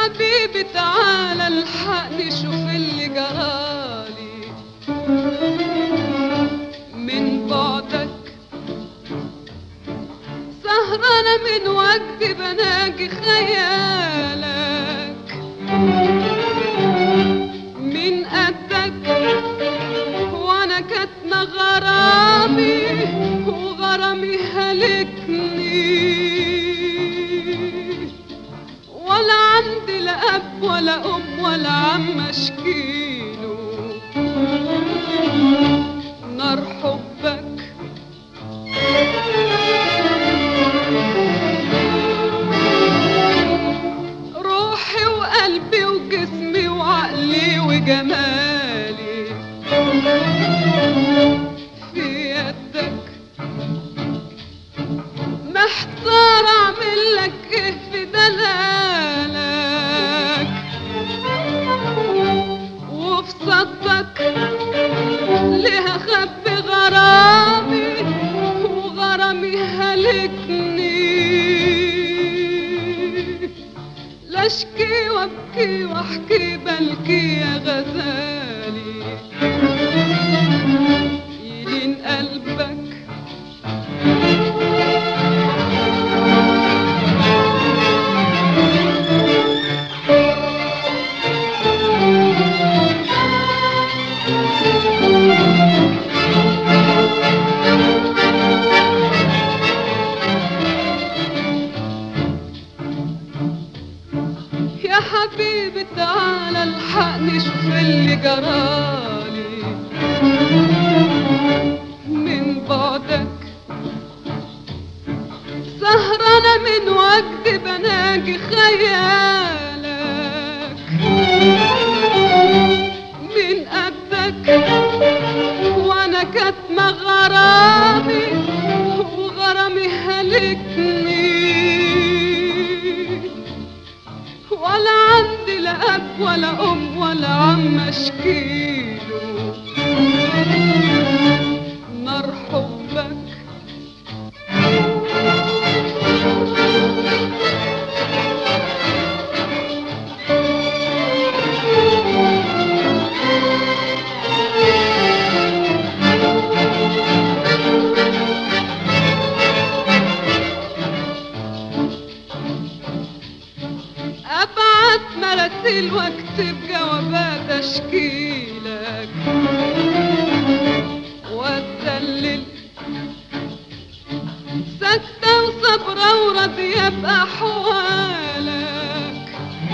حبيبي تعالى الحقني شوف اللي جرالي من بعدك سهرانة من وجدي بناجي خيالك من قدك وانا كاتمة غرامي وغرامي هلكني ولا عندي لا اب ولا ام ولا عم اشكيله نار حبك روحي وقلبي وجسمي وعقلي وجمالي في يدك محتار اعمل لك ايه في دلالك وفي صدك ليه اخبي غرامي وغرامي هلكني لا اشكي وابكي واحكي بلكي يا غزالي يلين قلبك يا حبيبي تعالى الحقني شوف اللي جرالي من بعدك سهرانة من وجدي بناجي خيالك من قدك وانا كاتمة غرامي وغرامي هلكني ولا عندي لا اب ولا ام ولا عم اشكيله نار حبك ابعت مراسيل واكتب جوابات اشكيلك واتذلل ساكتة وصبرة وراضية بأحوالك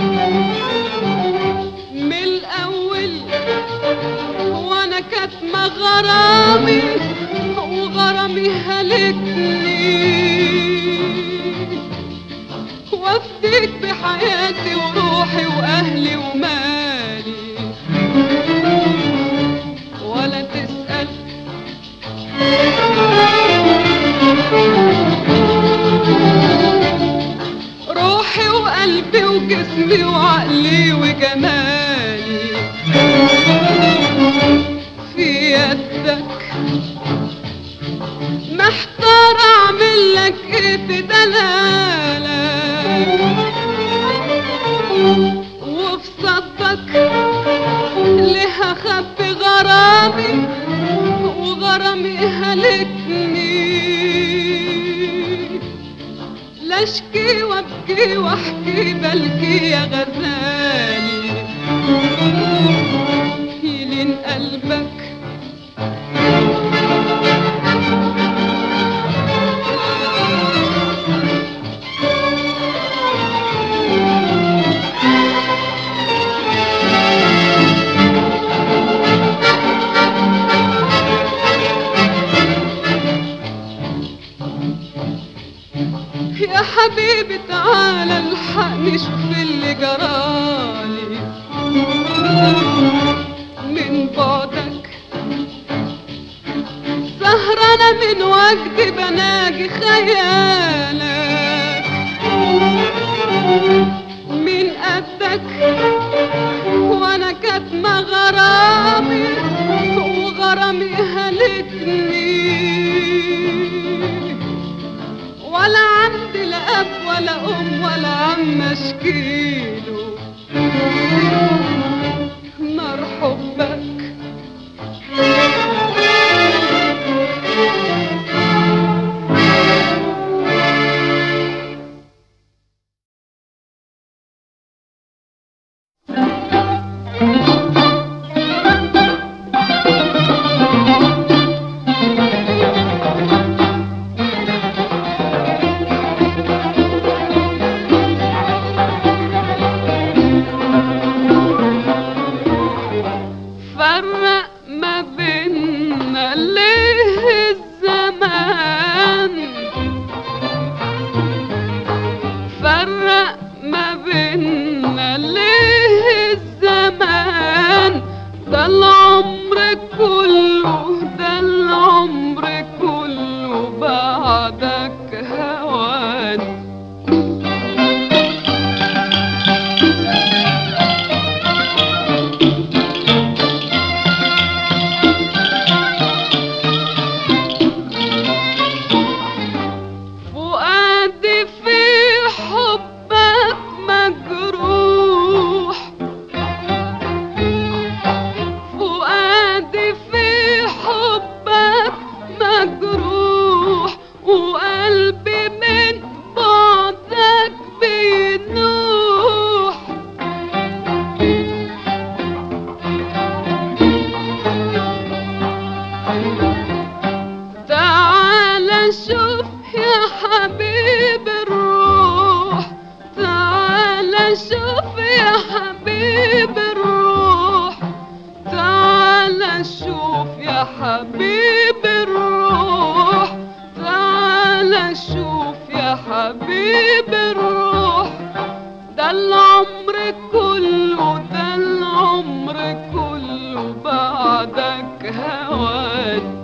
من الأول وأنا كاتمة غرامي وغرامي هلكني وافديك بحياتي وروحي واهلي ومالي ولا تسأل روحي وقلبي وجسمي وعقلي وجمالي في يدك محتار اعمل لك ايه في دلالك وفي صدك ليه اخبي غرامي وغرامي هلكني لا اشكي وابكي واحكي بلكي يا غزالي يلين قلبك يا حبيبي تعالى الحقني شوف اللي جرالي من بعدك سهرانة من وجدي بناجي خيالك من قدك وانا كاتمة غرامي وغرامي هلكني ولا عندي لا اب ولا ام ولا عم اشكيله نار حبك فرق ما بيننا ليه الزمان فرق ما بيننا ليه الزمان ده العمر كله ده العمر كله بعدك هوان فؤادي في حبك مجروح فؤادي في حبك مجروح وقلبي من بعدك بينوح تعال شوف يا حبيب الروح تعال شوف يا حبيب الروح تعال شوف يا حبيب الروح تعال شوف يا حبيب الروح ده العمر كله ده العمر كله بعدك هوان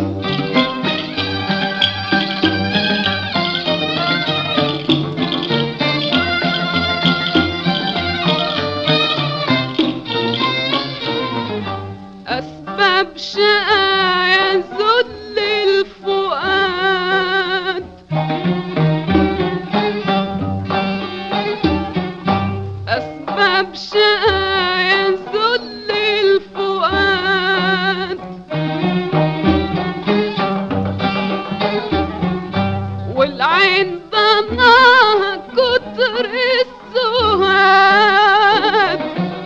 أسباب شقايا ذل الفؤاد أسباب شقايا ذل الفؤاد والعين ضناها كتر السهاد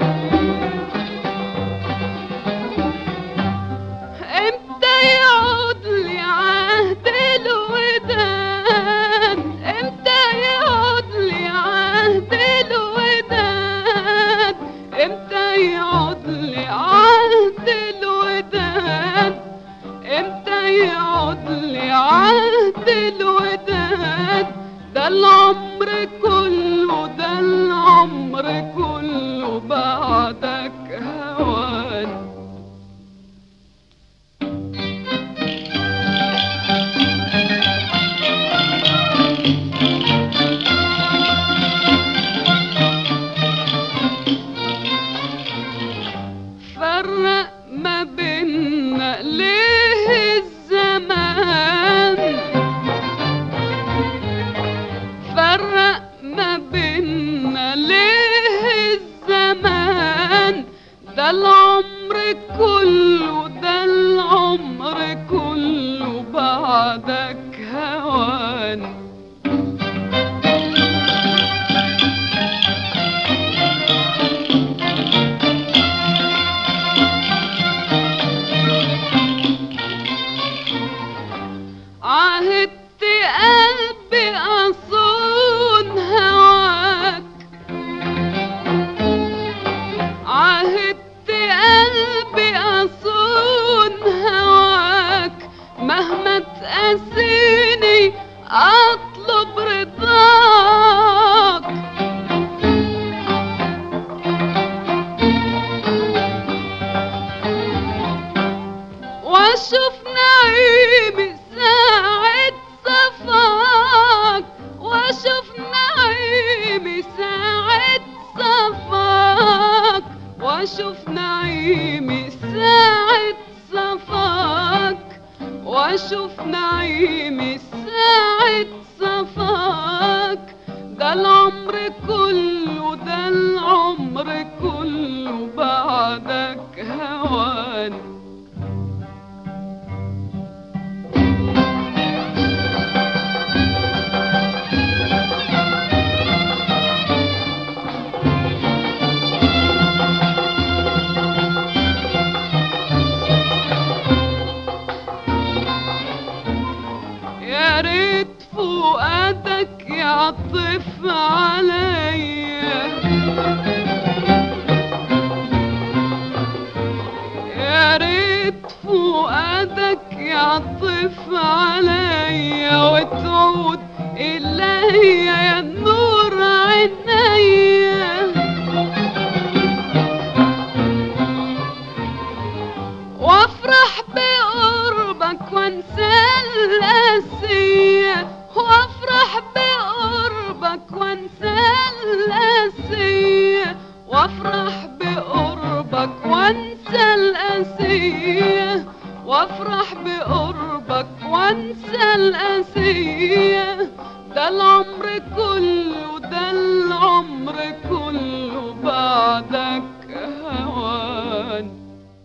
امتى يعود لي عهد الوداد امتى يعود لي عهد الوداد امتى يعود لي عهد الوداد امتى يعود لي عهد الوداد ده العمر كله ده العمر كله بعدك هوان فرق ما بيننا ليه الزمان فرق ما بيننا ليه الزمان ده العمر كله ده العمر كله بعدك هوان عهدت قلبي أصون هواك عهدت قلبي أصون هواك مهما تقاسيني أطلب رضاك واشوف نعيمي ساعة صفاك واشوف نعيمي ساعة صفاك واشوف نعيمي ساعة صفاك واشوف نعيمي ساعة صفاك ده العمر كله ده العمر العمر كله بعدك هوان يا ريت فؤادك يعطف عليا يا ريت فؤادك يعطف عليا وتعود إلي يا نور عينيا وافرح بقربك وانسى القاسية وافرح بقربك وانسى القاسية وافرح بقربك وانسى القاسية وافرح بقربك وانسى القاسية ده العمر كله ده العمر كله بعدك هوان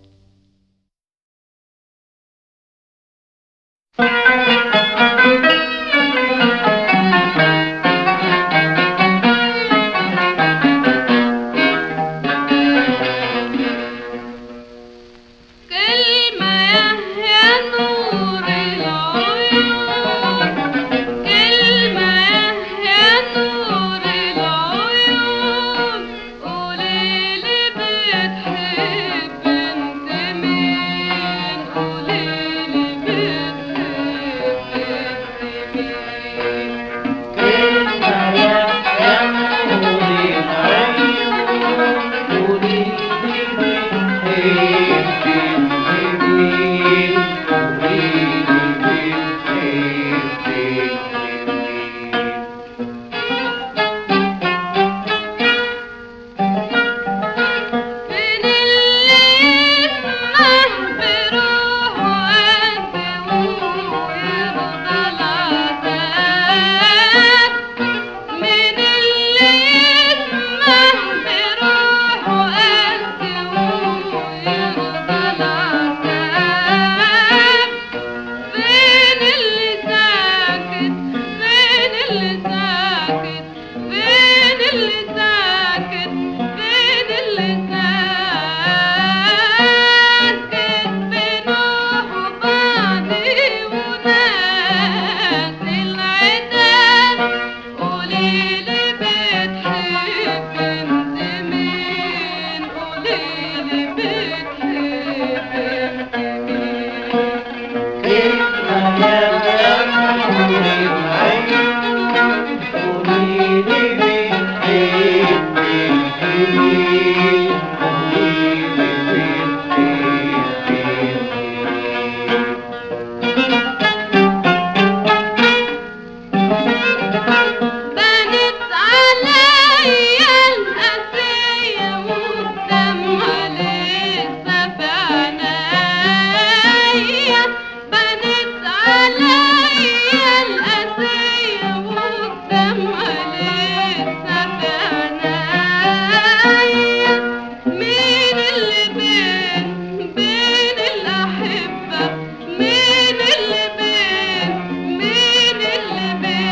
كلمة يا نور العيون كلمة يا نور العيون قوليلي بتحب انت مين قوليلي بتحب انت مين من اللي يسمح بروحه قلبي ويرضى العذاب من اللي يسمح بروحه قلبي ويرضى العذاب فين اللي ساكت فين اللي ساكت فين اللي ساكت فين اللي ساكت بنوح بعدي وناس العتاب قوليلي بتحب انت مين قوليلي بتحب انت مين بنت عليا الأسية والدمع لسه في عينيا بنت عليا الأسية والدمع لسه في عينيا مين اللي بين بين الأحبة مين اللي بين مين اللي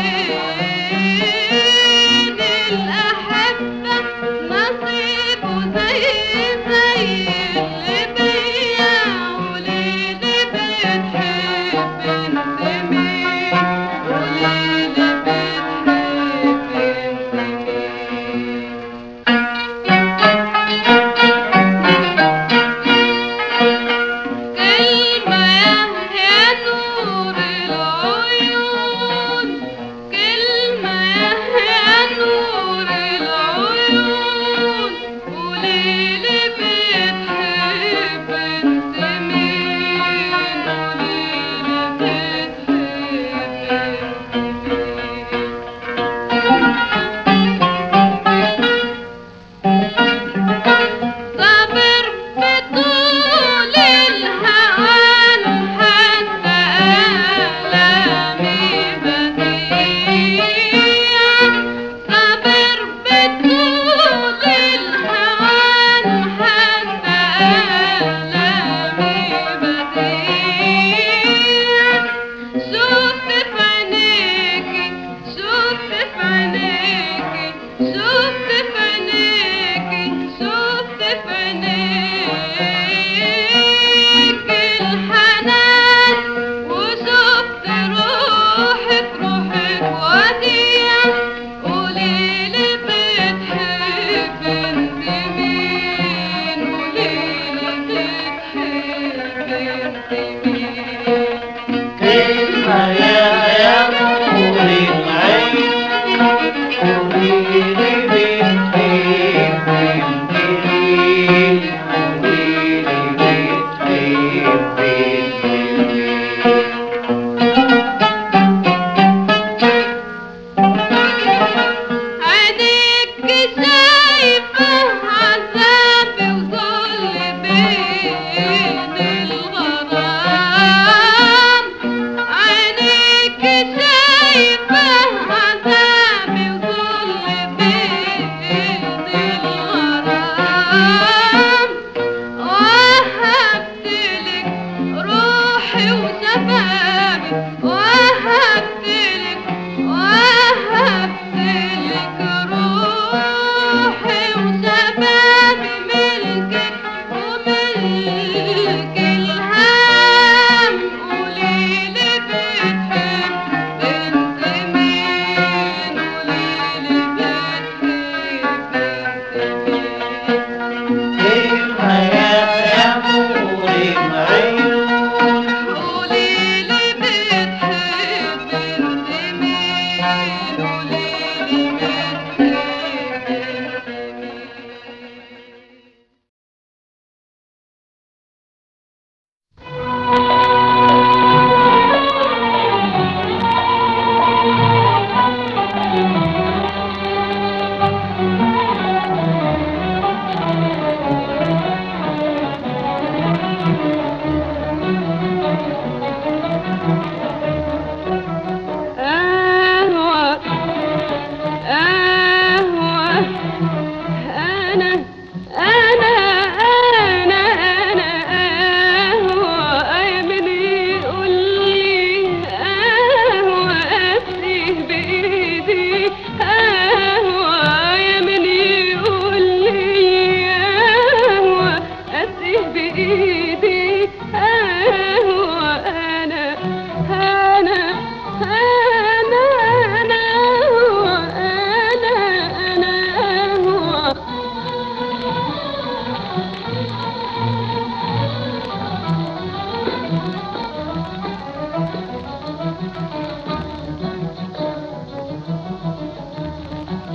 بين الأحبة نصيبه زي زي اللي بيا وليلي بتحب انت مين وليلي بتحب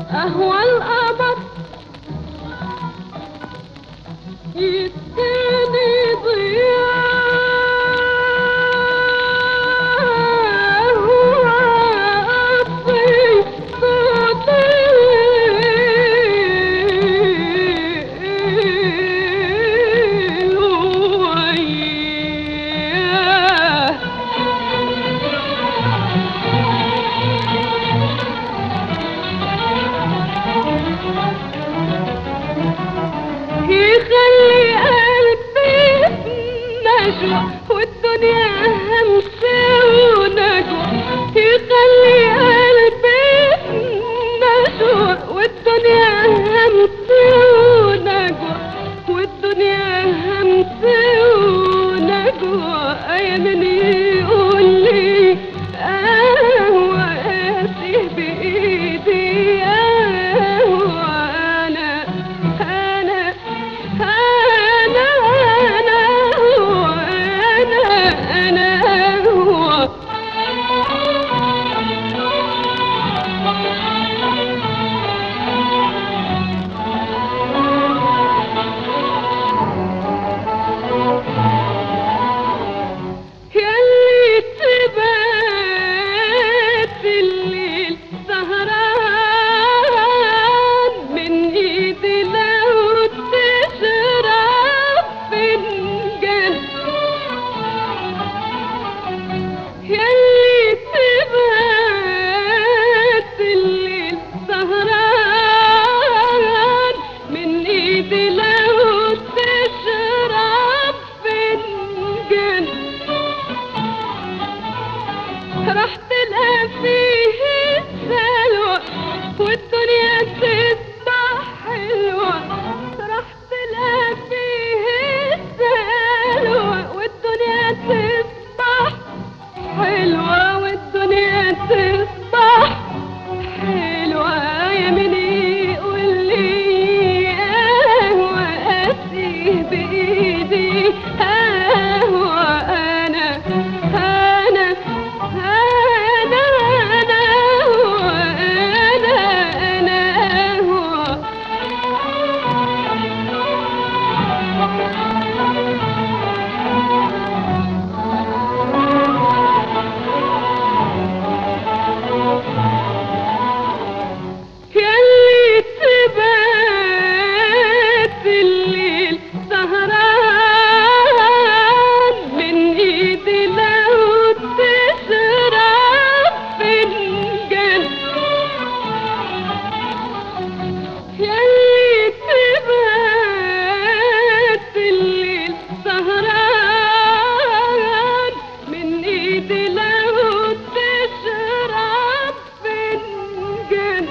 أهوى القمر يديني ضياء وأطفي صوتي وياه يخلي قلبي نجوى والدنيا همسة ونجوى يخلي قلبي نجوى والدنيا همسة ونجوى والدنيا همسة ونجوى أي من يقول لي قهوة قاسي بإيدي قهوة أنا أنا أنا أنا هو أنا أنا هو ياللي تبات الليل سهران من ايدي لو تشرب فنجان ياللي تبات الليل سهران من ايدي لو تشرب فنجان راح تلقى فيه السلوى والدنيا تصبح حلوة راح تلقى فيه السلوى والدنيا تصبح حلوة والدنيا تصبح حلوة يا من يقول لي قهوة أسيه بإيدي قهوة أنا أنا أنا أنا هو أنا أنا هو ياللي تبات الليل سهران من ايدي لو تشرب فنجان ياللي تبات الليل سهران من ايدي لو تشرب فنجان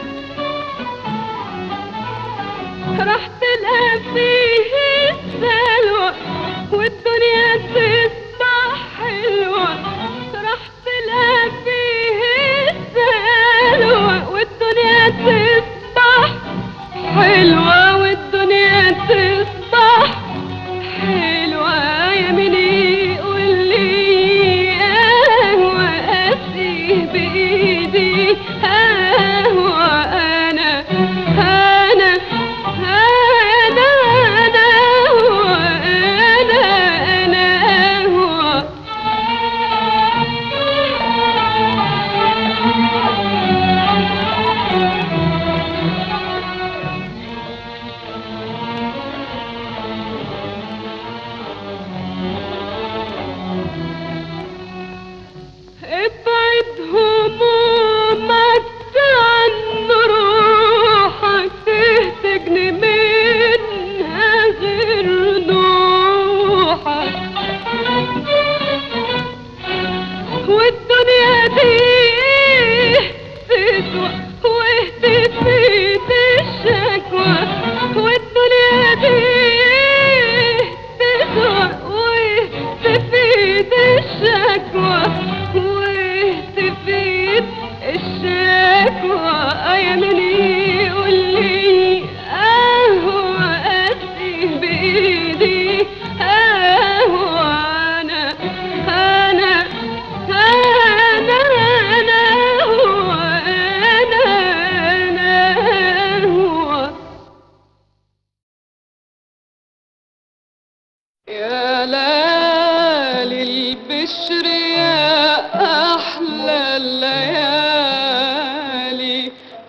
راح تلقى فيه السلوى والدنيا تصبح حلوة راح تلقى فيه السلوى والدنيا تصبح حلوة والدنيا تصبح حلوة يا من يقول لي قهوة أسيه بإيدي قهوة أنا أنا أنا أنا هو أنا أنا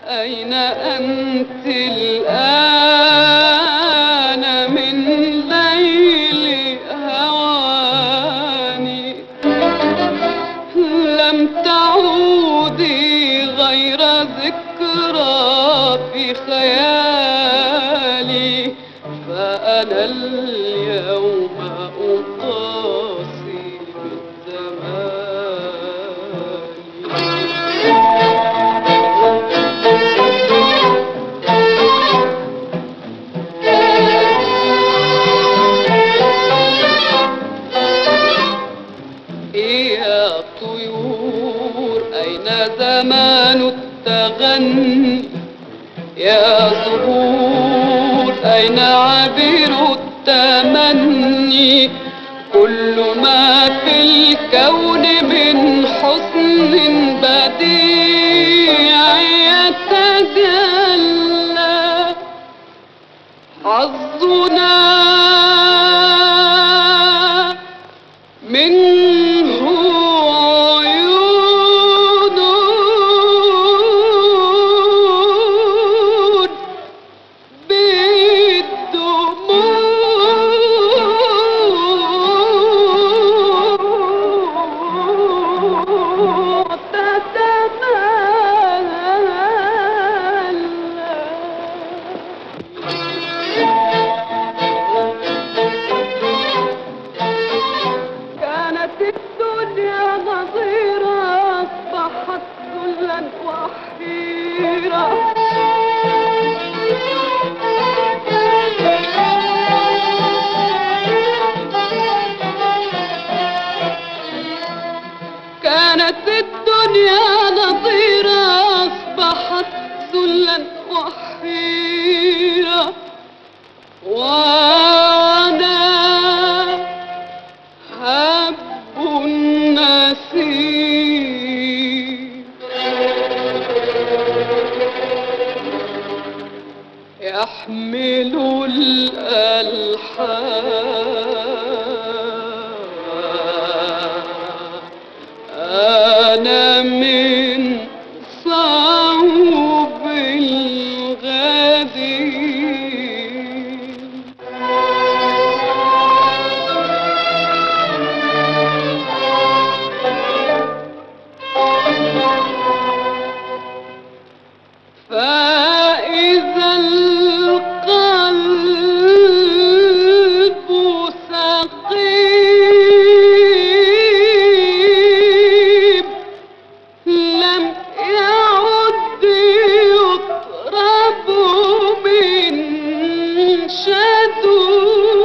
أين أنت الآن من ليل هواني لم تعودي غير ذكرى في خيالي فأنا اليوم أقاسي بالزمان يا طيور أين زمان التغني يا زهور أين عبير التمني كل ما في الكون من حسن بديع يتجلى حظنا منه عيون بالدموع تتملى كانت الدنيا نظيرة أصبحت ذلا وحيرة كانت الدنيا نظيرة أصبحت ذلا وحيرة وأنا هب النسيم يحمل الألحان أنا من صوب الغدير فإذا القلب سقيم لم يعد يطرب من شدو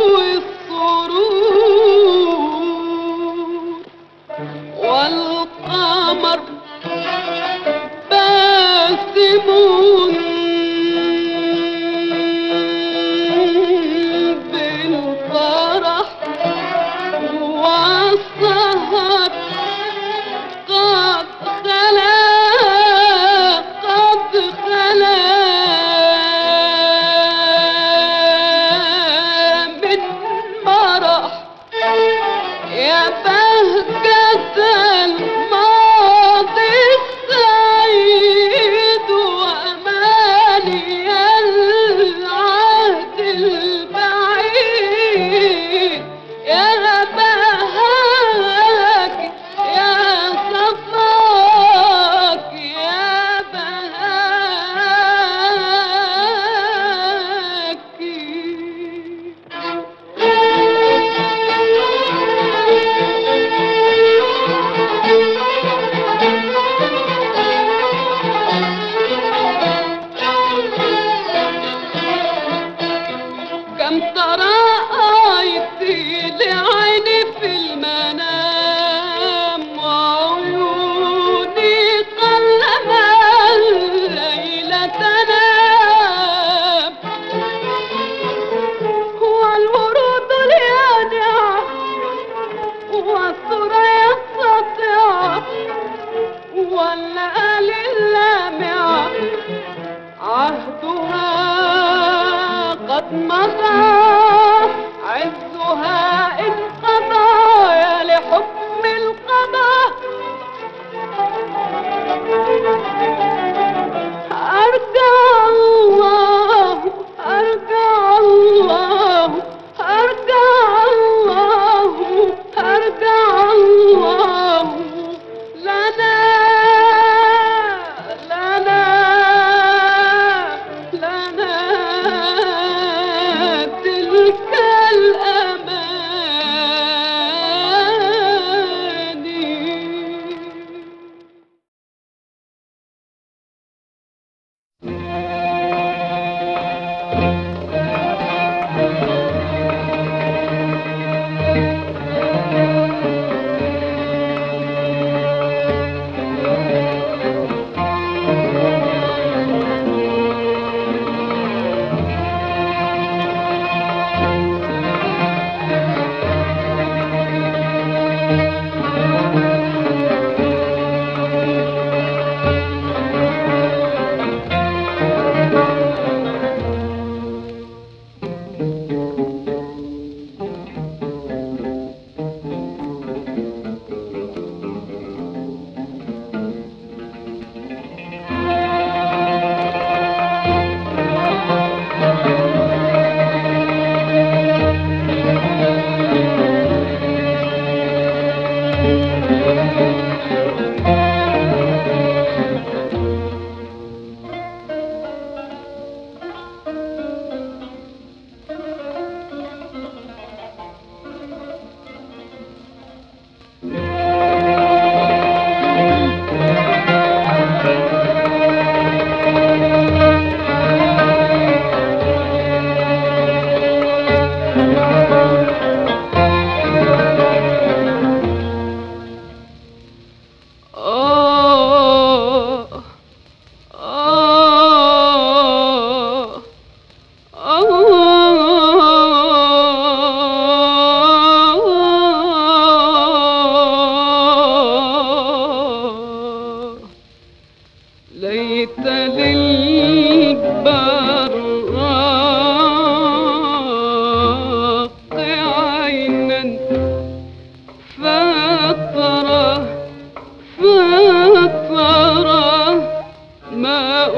السرور والقمر باسم بالفرح والسهر قد خلا قد خلا من مرح يا بهجة الماضي السعيد وأماني العهد البعيد يا بهاك يا صفاك يا بهاك كم تراءيت لعيني في المنام وعيوني قلما الليل تنام والورود اليانعة والثريا الساطعة والليالي اللامعة عهدها قد مضى عزها انقضى يا لحكم القضاء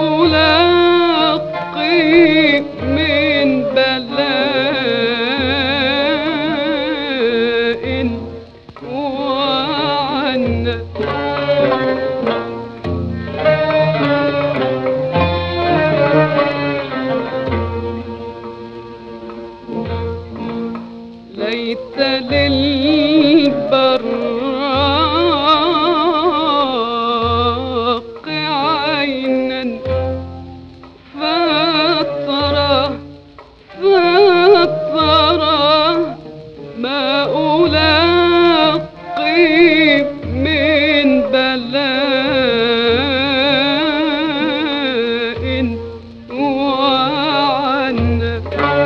ألاقي من بلاء وعنة ليت للبراق عينا فترى فترى ما ألاقي من بلاء وعنة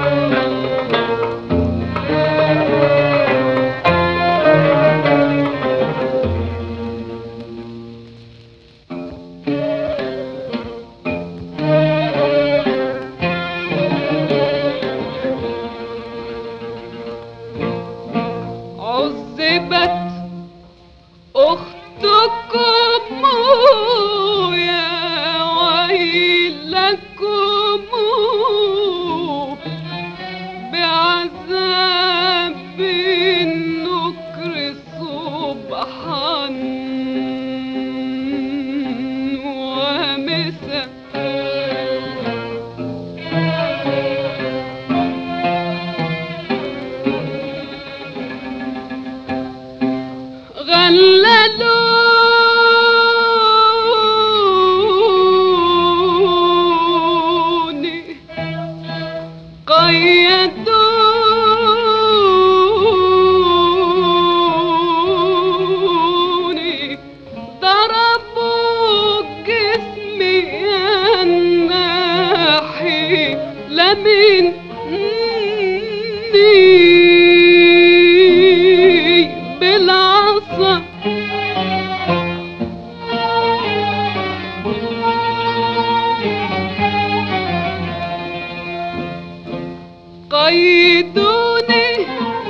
عذبت أختكم يا ويلكم بعذاب النكر صبحا ومساء غللوني قيدوني ضربوا جسمي الناحي لمن بالعصا قيدوني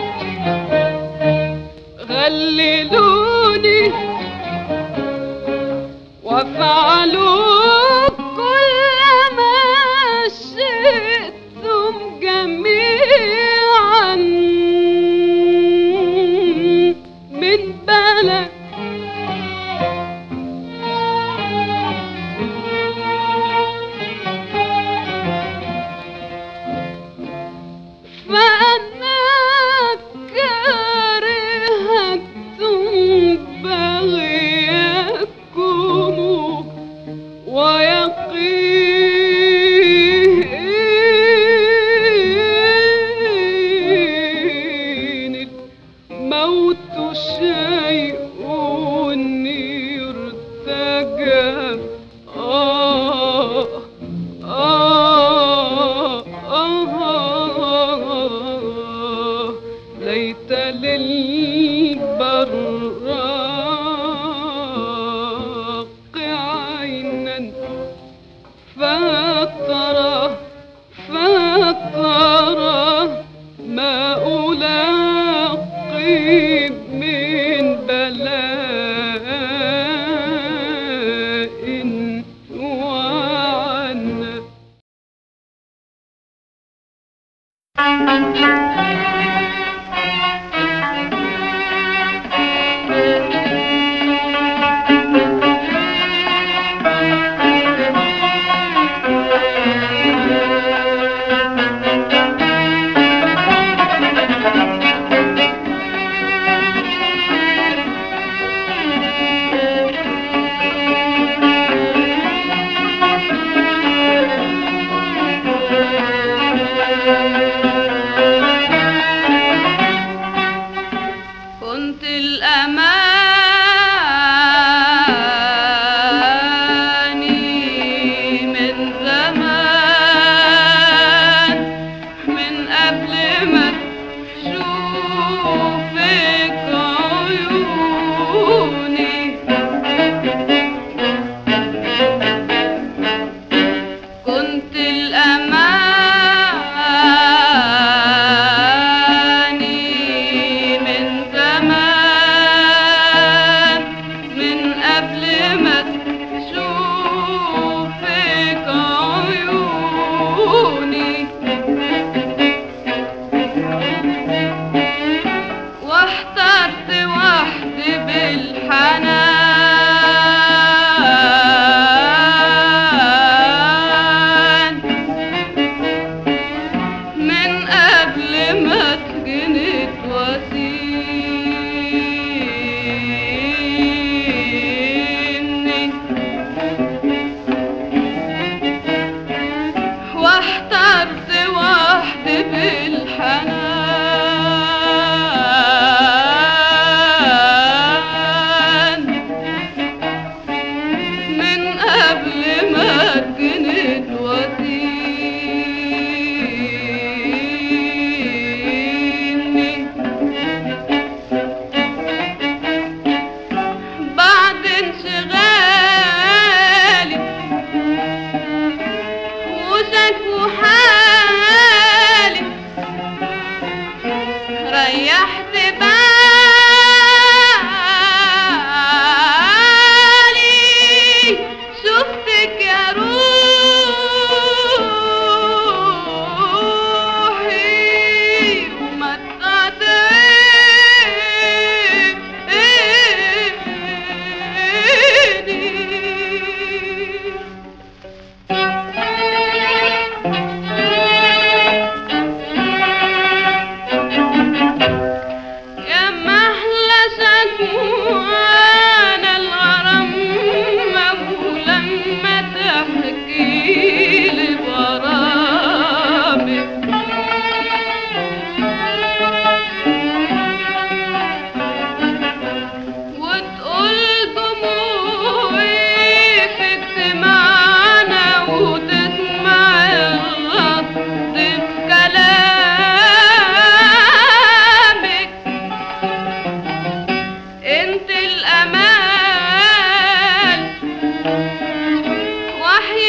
غللوني وفعلوا كل ما شئتم جميعا من بلد فأنا كارهة بغيكم ويقين الموت شيء يرتجى آه آه آه ليت للبراق عينا فترى فترى ما ألاقي من بلاء وعنة كنت الأماني من زمان من قبل ما تشوفك عيوني كنت الأماني من زمان من قبل ما تشوفك إحساسك وحالي ريحت بالي شفتك يا روحي ومتعت عيني يا محلى شكوانا الغرام ولما تحكي لي بغرامك وتقول دموعي في اجتماعنا وتسمع الغض في كلامك انت الامال وحي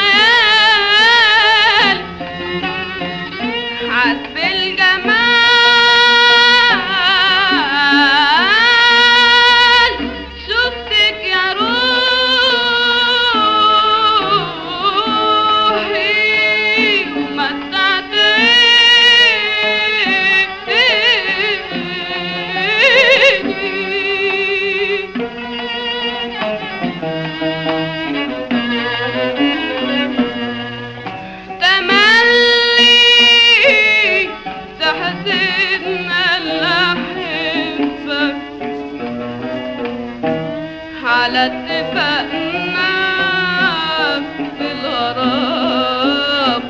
الخيال عذب الجمال شفتك يا روحي ومتعت عيني تملي تحزننا الأحبة على اتفاقنا في الغرام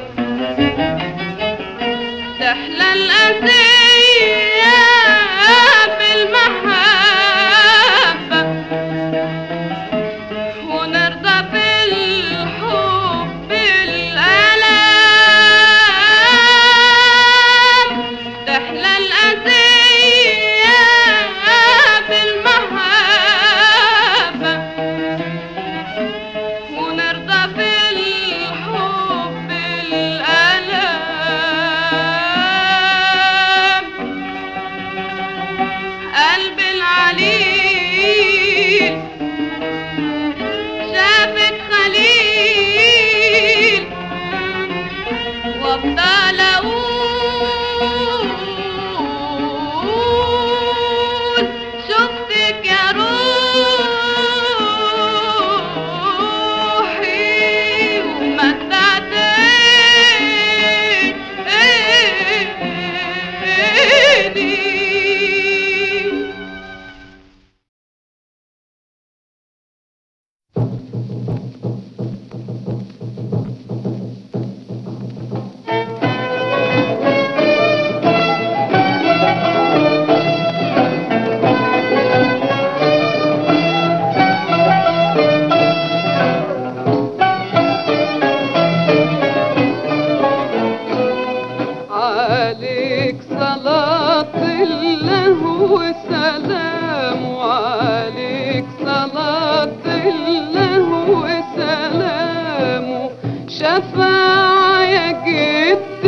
تحلى الأذية في المحبة ونرضى بالحب الألام تحلى الأذية بالمحبة ونرضى بالحب الألام قلب العليل شافك خليل وافضل اقول شفتك يا روحي ومتعت عيني عليك صلاة الله وسلام عليك صلاة الله وسلام شفاعة يا جد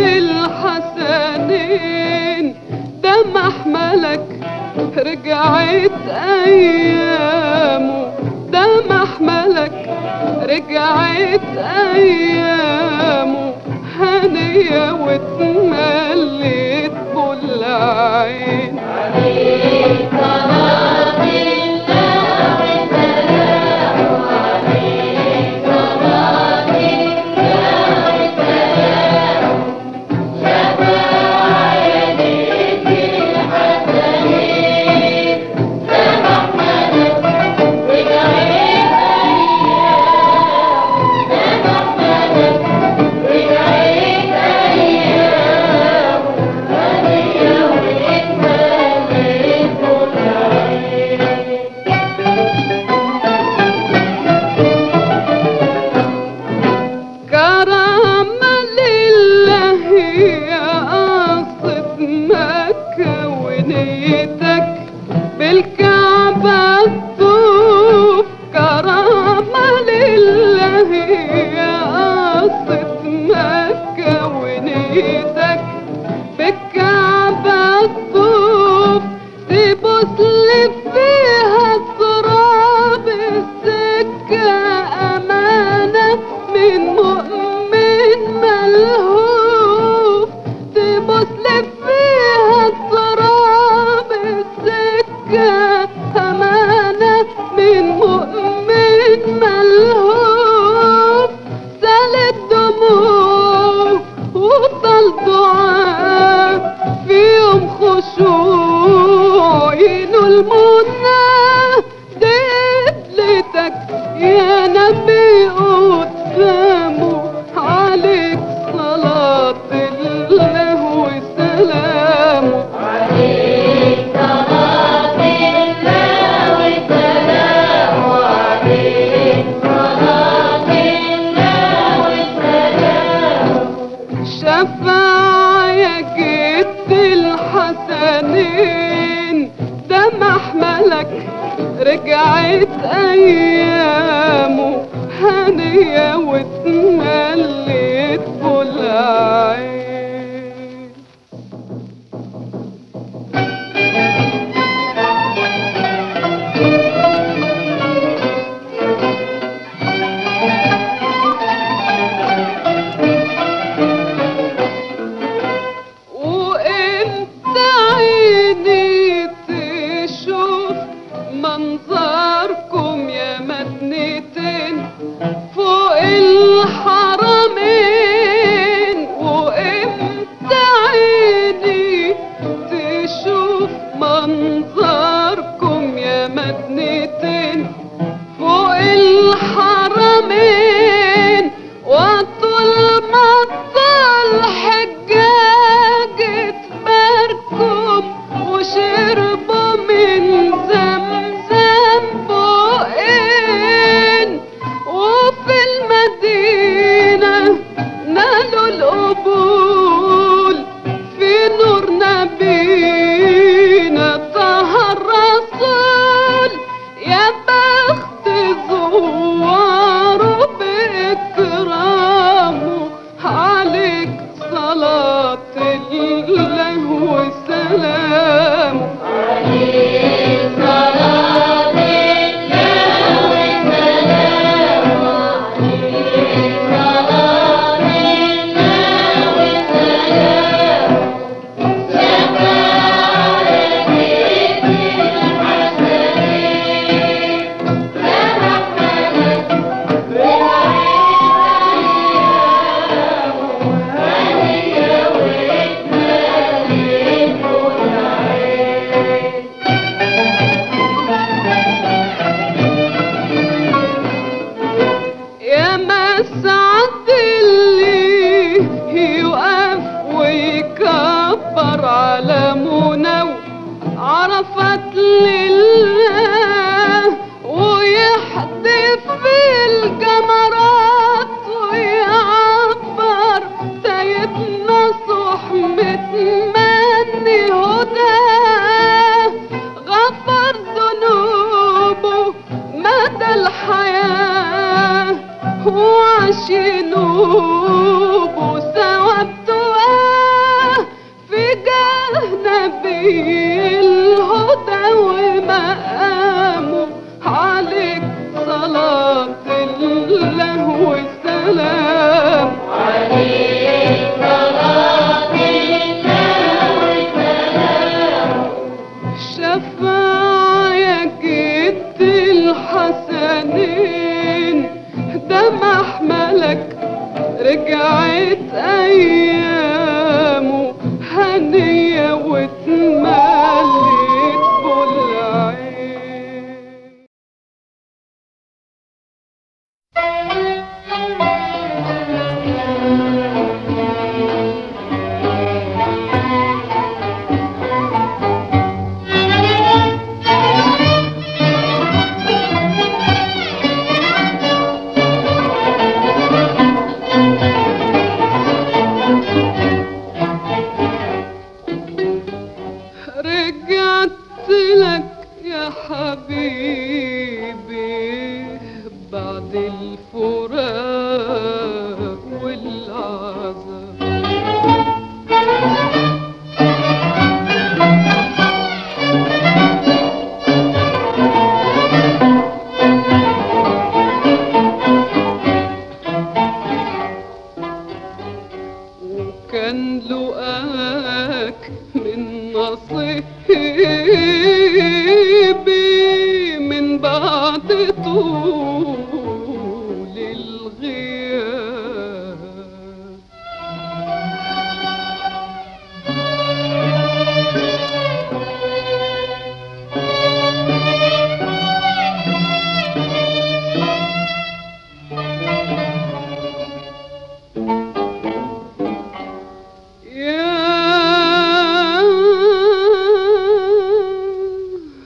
الحسنين ده محملك رجعت أيامه ده محملك رجعت أيامه هنية واتمليت كل عين كرامة لله يا قصة مكة ونيتك بالكعبة تطوف كرامة لله يا قصة مكة حسنين ده محملك رجعت ايامه هنية واتمليت فل عين وانت عيني تشوف منظركم يا مدنتين فوق الحرمين وانت عيني تشوف منظركم يا مدنتين فوق الحرمين وطول ما طال حجاج تباركم وشربوا من زمزم بقين وفي المدينة نالوا القبول في نور نبينا طه الرسول يا بخت زواره بإكرامه عليك صلاة الله وسلامه يا مسعد اللي يقف ويكبر على منو عرفت لله ويحدف في الجمرات ويعبر سيدنا صح متمني هداه غفر ذنوبه مدى الحياة وعشنوبه ثوابته آه في جاه نبي الهدى ومقامه عليك صلاة الله والسلام شفاعة يا جد الحسنين ده محملك رجعت أيامه هنية واتملت فل عين رجعت لك يا حبيبي بعد الفراق والعذاب وكان لقاك من نصيبي من بعد طول الغياب يا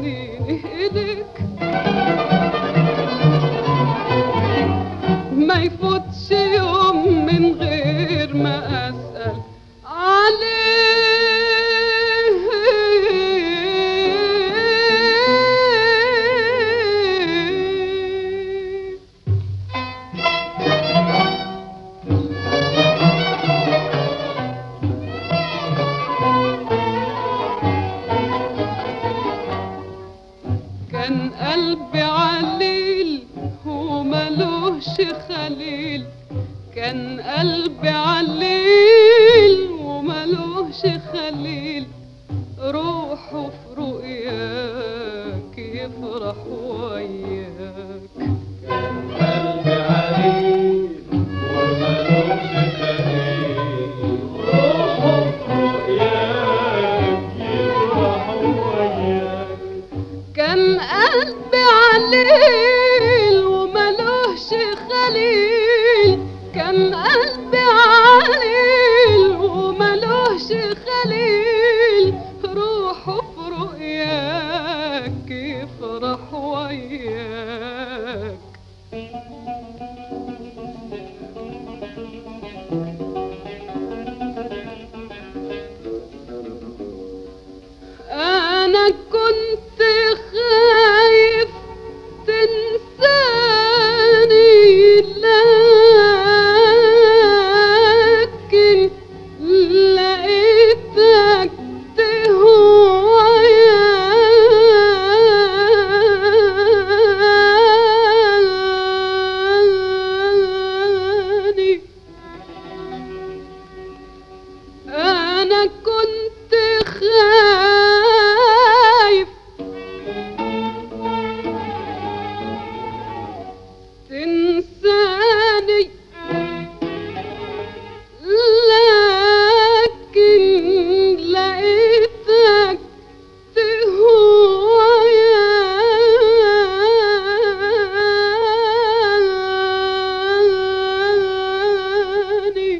حنيني إليك ما يفوتش يوم من غير ما أسأل عليه كان قلبي عليل وملوش خليل كان قلبي عليل وملوش خليل روحه في رؤياك يفرح وياك قلبي عليك وملوش خليل روحه في رؤياك يفرح وياك كان قلبي عليل وملوش خليل كان قلبي عليل وملوش خليل روحه في رؤياك يفرح وياك أنا كنت خايف تنساني لكن لقيتك تهواني أنا كنت خايف تنساني لكن لقيتك تهواني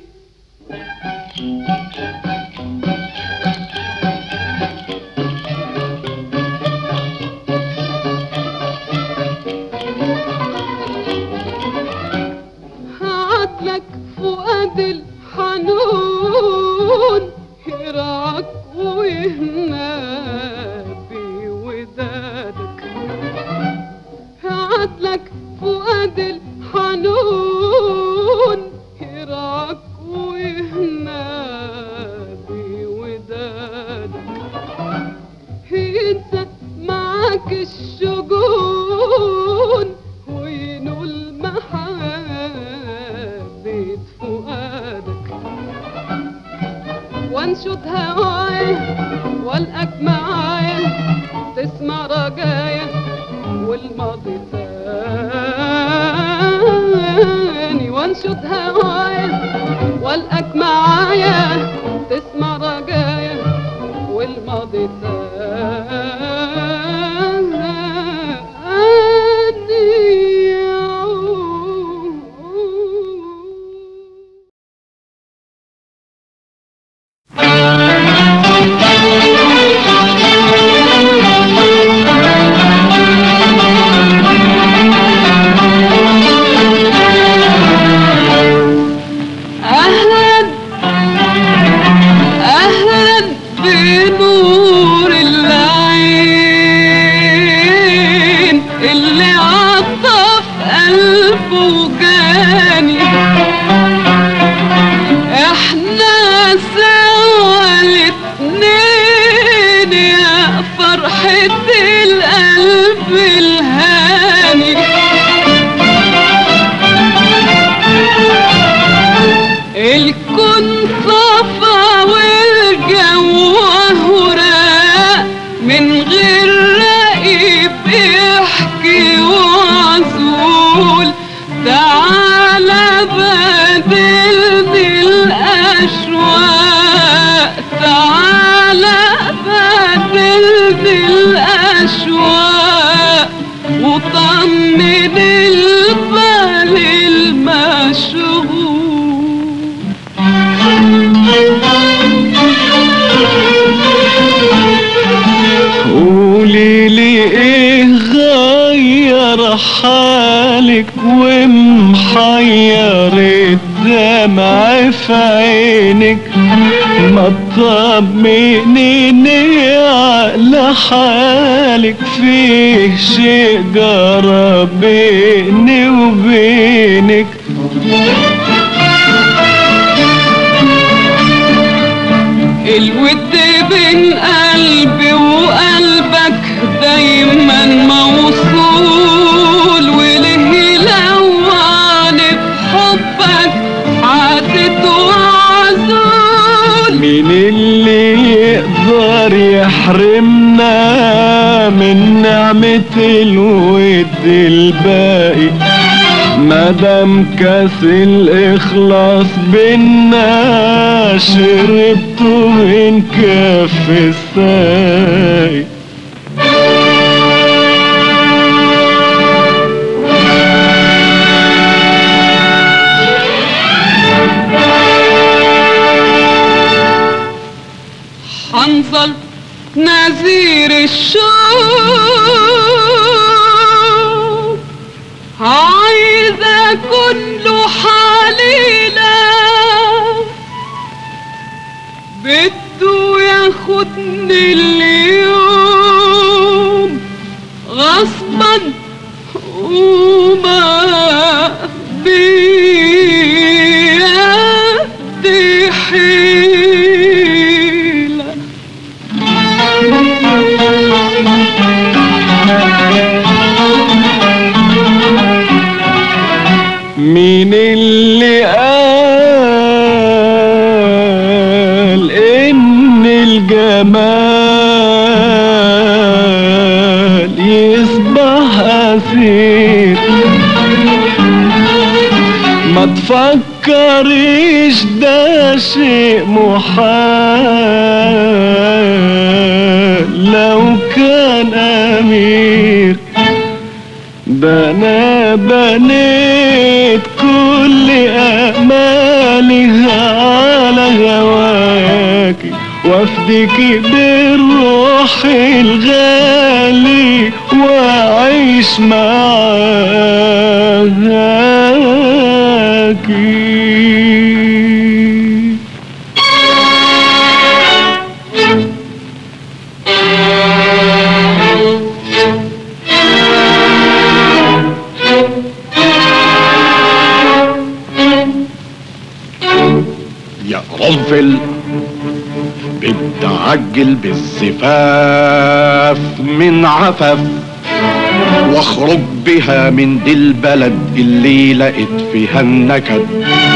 هعتلك فؤاد الحنون يرعاك ويهنى بودادك هعتلك فؤاد الحنون يرعاك ويهنى بودادك ينسى معاك الشجون وينول محبة فؤادك وانشد هوايا والقاك معايا تسمع رجايا والماضي تاني وانشد هوايا والقاك معايا تسمع رجايا والماضي تاني يعود أهلا أهلا بنور العين اللي عطف قلبه جاني احنا سوا الاتنين يا فرحة القلب الهاني الكون صفا والجو هراء من غير رقيب يحكي وعزول تعالى بدلني الأشواق تعالى بدلني الأشواق وطمن البال المشغول قولي لي بالك ومحير الدمع في عينك ما تطمنيني على حالك فيه شيء جرى بيني وبينك الود بين قلبي وقلبك دايما موصول وليه لوان بحبك عدت وعزول مين اللي يقدر يحرمنا من نعمة الود الباقي مادام كاس الإخلاص بينا شربته من كف الساقي حنظل نذير الشوق عايزة كله حليلة بده ياخدني اليوم غصبا وما بيدي حيلة مين اللي قال ان الجمال يصبح اسير ما تفكريش ده شيء محال لو كان امير ده انا بنيت كل امالي على هواكي وافديكي بالروح الغالي واعيش معاكي يا قرنفل بدي اعجل بالزفاف من عفف واخرج بها من دي البلد اللي لقيت فيها النكد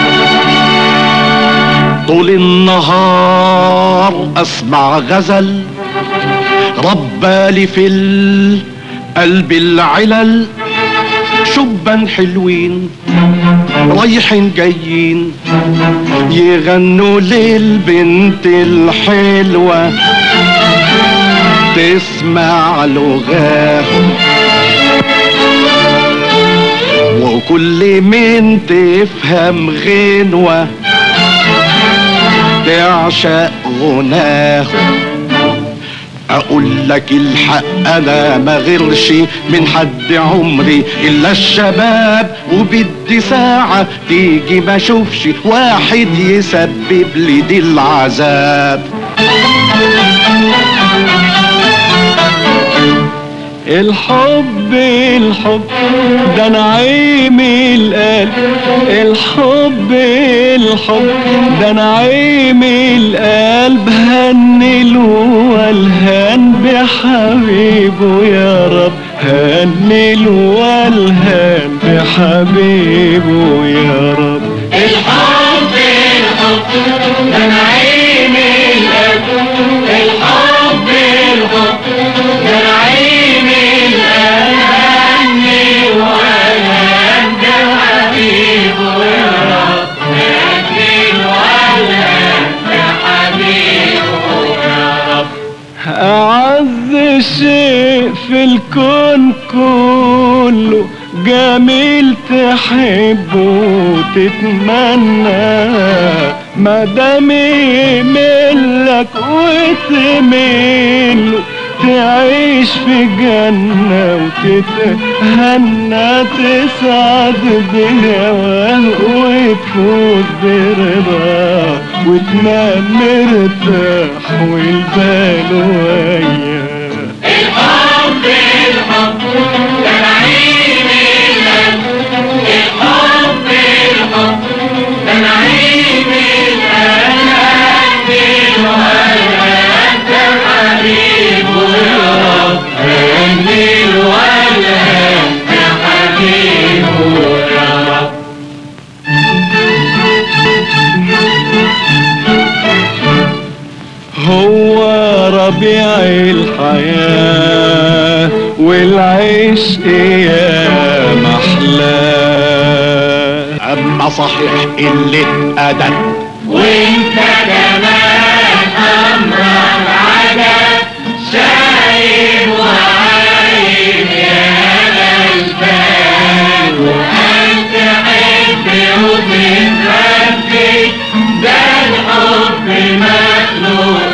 طول النهار اسمع غزل ربالي في القلب العلل شبا حلوين رايحين جايين يغنوا للبنت الحلوة تسمع لغاهم وكل من تفهم غنوة تعشق غناهم اقول لك الحق انا ما غيرش من حد عمري الا الشباب وبدي ساعة تيجي ما اشوفش واحد يسبب لي دي العذاب الحب الحب ده نعيم القلب الحب الحب ده نعيم القلب هنل والهان بحبيبه يا رب هنل والهان بحبيبه يا رب الحب الحب ده نعيم القلب الحب الحب ده نعيم القلب هنل والهان بحبيبه يا رب هنل والهان بحبيبه يا رب أعز شيء في الكون كله جميل تحبه وتتمنى ما دام يملك وتميله تعيش في جنة وتتهنى تسعد بهواه وتفوت برضاه وتنام مرتاح والبال وياه الحب الحب ده نعيم القلب الحب الحب ده نعيم القلب الولد ده حبيبه يا رب هني الولد ده حبيبه يا رب هو ربيع الحياة والعشق يا محلاه اما صحيح قلة ادب وانت كمان امرك عجب شايب وعايب يا غلبان وانت تحب وتتربي ده الحب مخلوق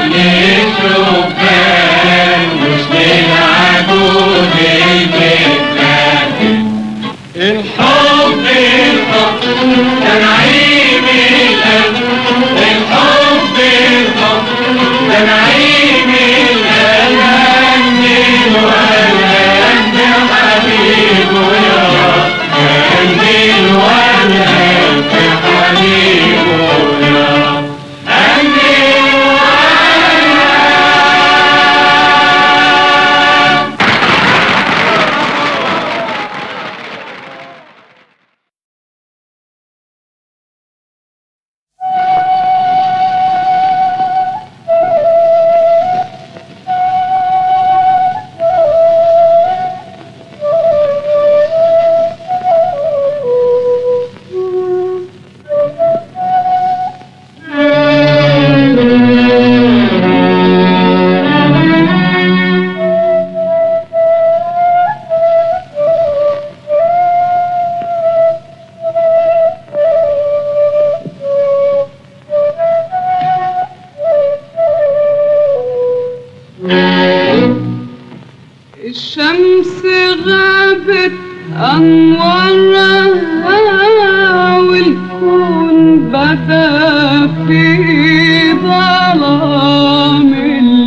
للشبان مش للعجوز المتلكك الحب الحب ده نعيم القلب الحب الحب ده نعيم القلب هني الولد يا حبيبه يا رب هني الولد يا حبيبه يا رب هني الولد الشمس غابت أنوارها والكون بدا في ظلام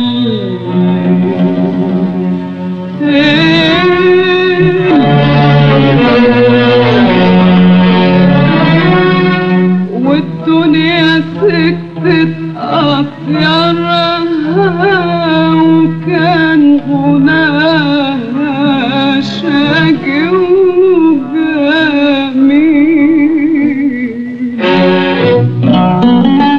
الليل والدنيا سكتت أطيارها وكان غناها شاقي وجميل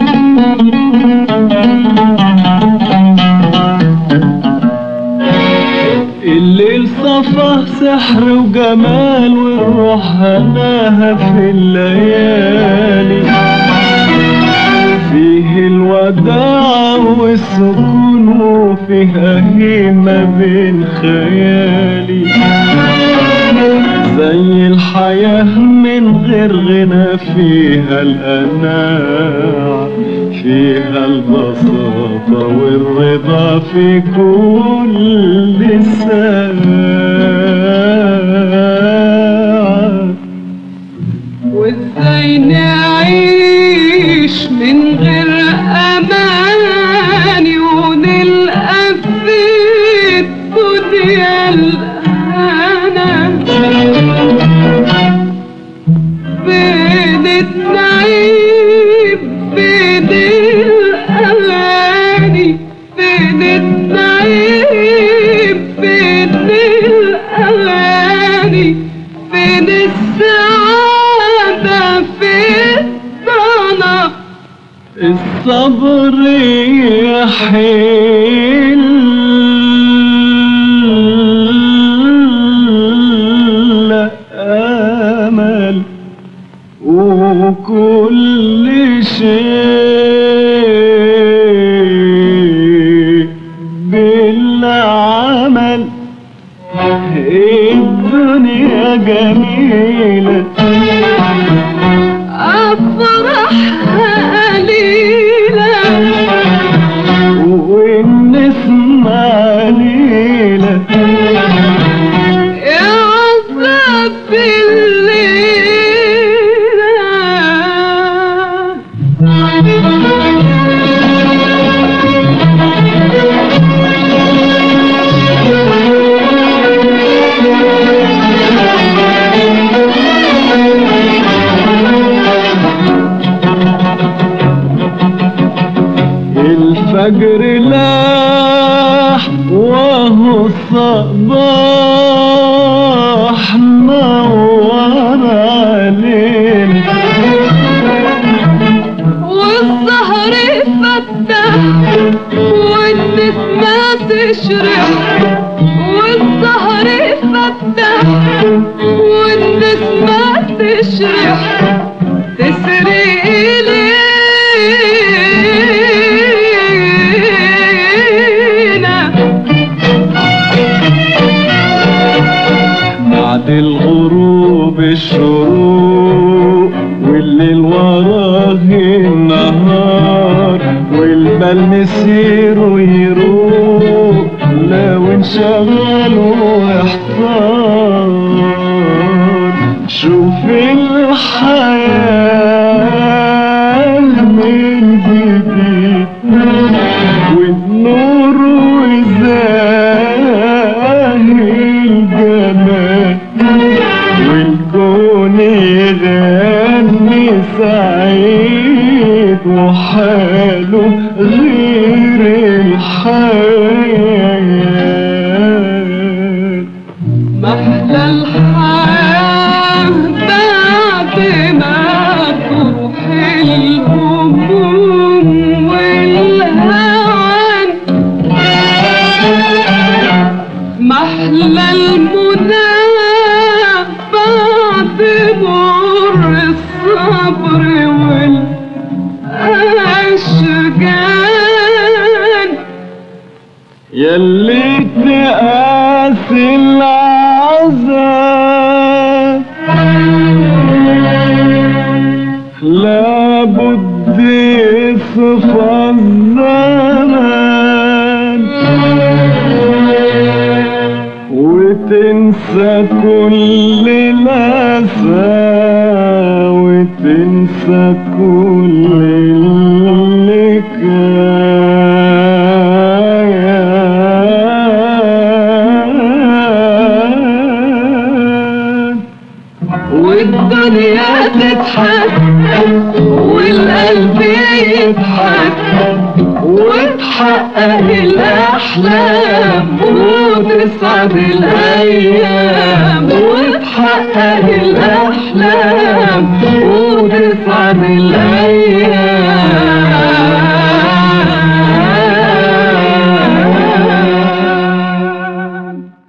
الليل صفى سحر وجمال والروح هناها في الليالي فيه الوداع والسكون وفيه هيمة بين خيالي زي الحياة من غير غنى فيها الأناع فيها البساطة والرضا في كل ساعة وازاي نعيش من غير اماني ونلقى في الدنيا الهنا بين النعيم بين الاغاني بين النعيم بين الاغاني بين السعادة في الضنا الصبر يحل أمل وكل شيء بالعمل الدنيا جميلة أفرحها قليلا والنسمة عليها يا عذاب الليلة الفجر لاح وهو الصباح نور علينا والسهر فتح والنسمة تشرح والسهر فتح والنسمة تشرح تسري إلينا بعد الغروب الشروق والليل وراه النهار والبال مسير ويروق لو انشغل واحتار شوف الحياة من جديد والنور وزاهي الجمال والكون يغني سعيد وحاله غير الحياة محلى الحياة بعد ما تروح الهموم والهوان محلى المنى بعد مر الصبر والأشجان يلي تقاس العذاب لابد يصفى الزمان وتنسى كل الأسى وتنسى كل اللي كان والدنيا تضحك والقلب يضحك وتحقق الأحلام وتصعد الأيام وتحقق الأحلام وتصعد الأيام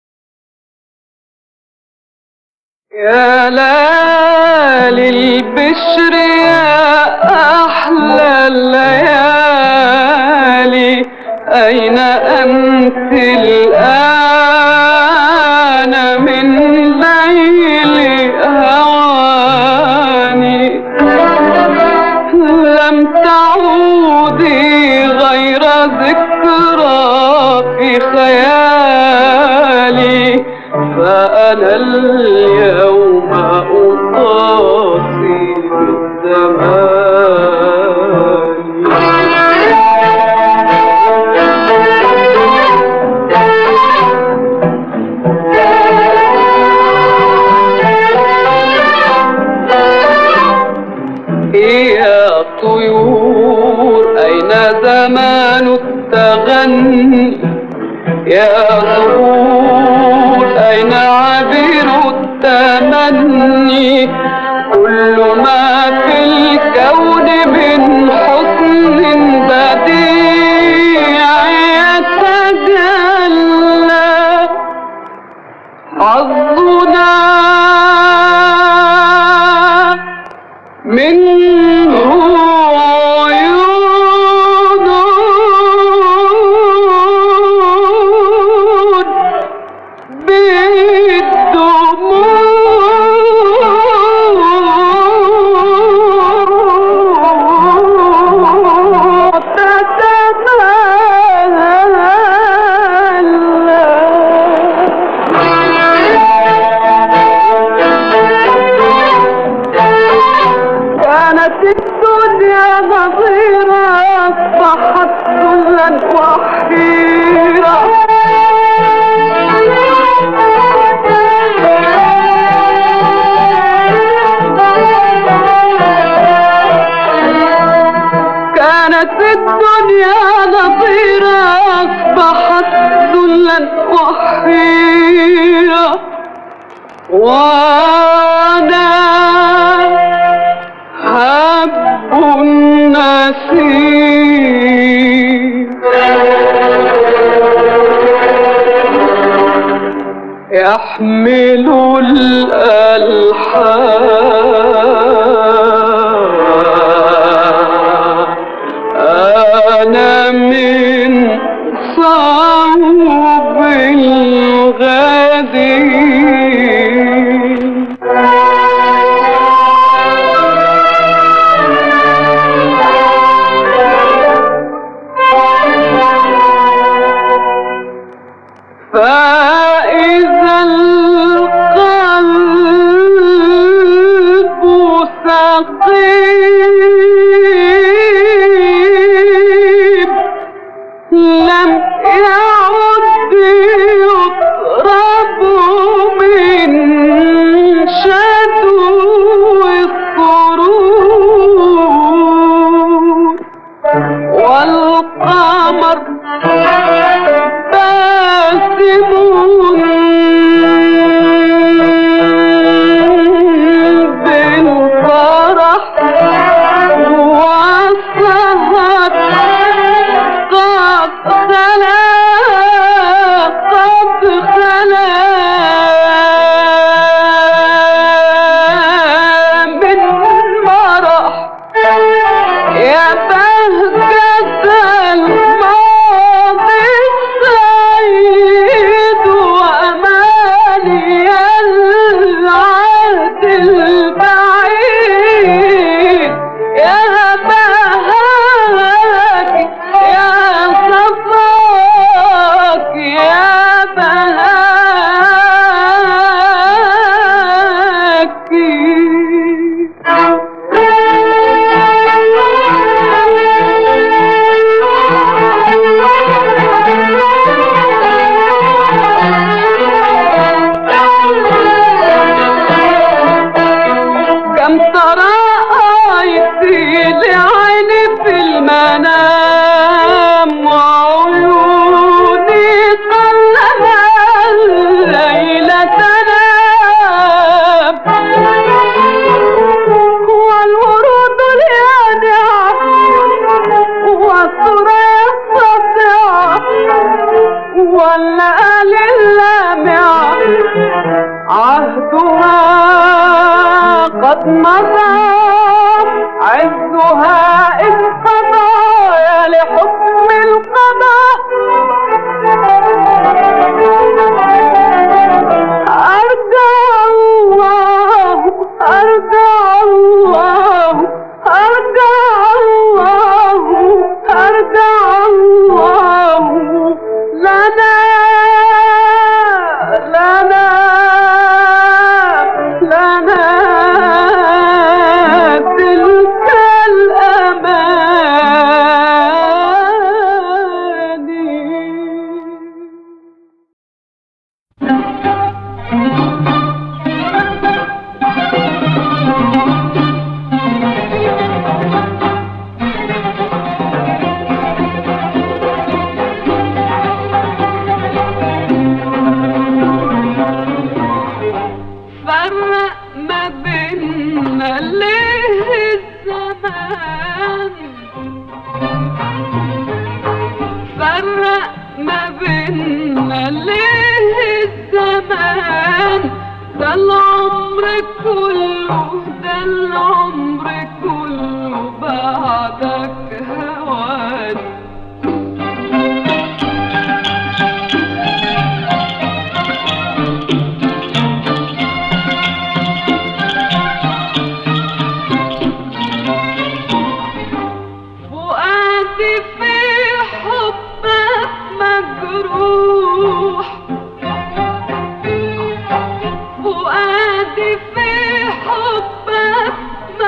يا ليالي البشر يا أحلى الليالي أين أنت الآن من ليل هواني لم تعودي غير ذكرى في خيالي فأنا اليوم أقاسي بالزمان يا طيور أين زمان التغني يا زهور أين عبير التمني كل ما في الكون من حسن بديع يتجلى حظنا منه عيون بالدموع تتملى وانا حب النسيم يحمل الألحان أنا من صعب الغدير فإذا القلب سقيم لم يعد يقرب من شدو السرور والقمر باسم بالفرح والسهر قد خلا قد خلا من مرح يا بهجة الماضي السعيد وأماني العهد البعيد يا بهاك يا صفاك يا بهاك كم ترى آيتي لعيني في المنام وعيوني قلما الليل تنام والورود اليانعة والثرى السطعة والليالي اللامعة عهدها قد مضى عزها إذ قضى يا لحكم القضاء أرجع الله أرجع الله أرجع الله أرجع الله لنا لنا لنا تلك الأماني فرق ما بيننا ليه الزمان فرق ما بيننا ليه الزمان ده العمر كله ده العمر كله بعدك هواني فؤادي في حبك مجروح فؤادي في حبك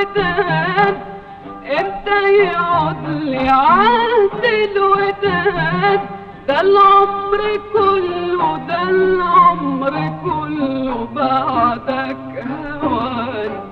الوداد امتى يعود لي عهد الوداد ده العمر كله ده العمر كله بعدك هواني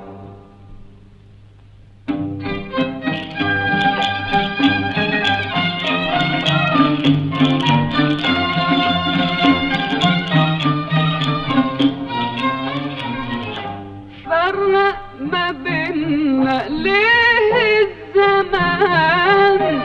فرق ما بينا ليه الزمان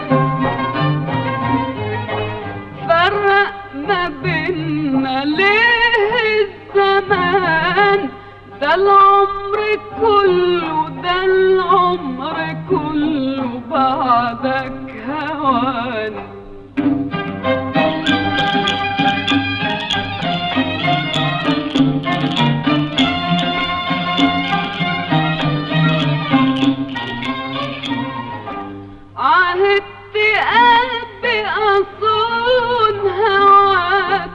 فرق ما بينا ليه الزمان ده العمر كله ده العمر كله بعدك هواني عهدت قلبي أصون هواك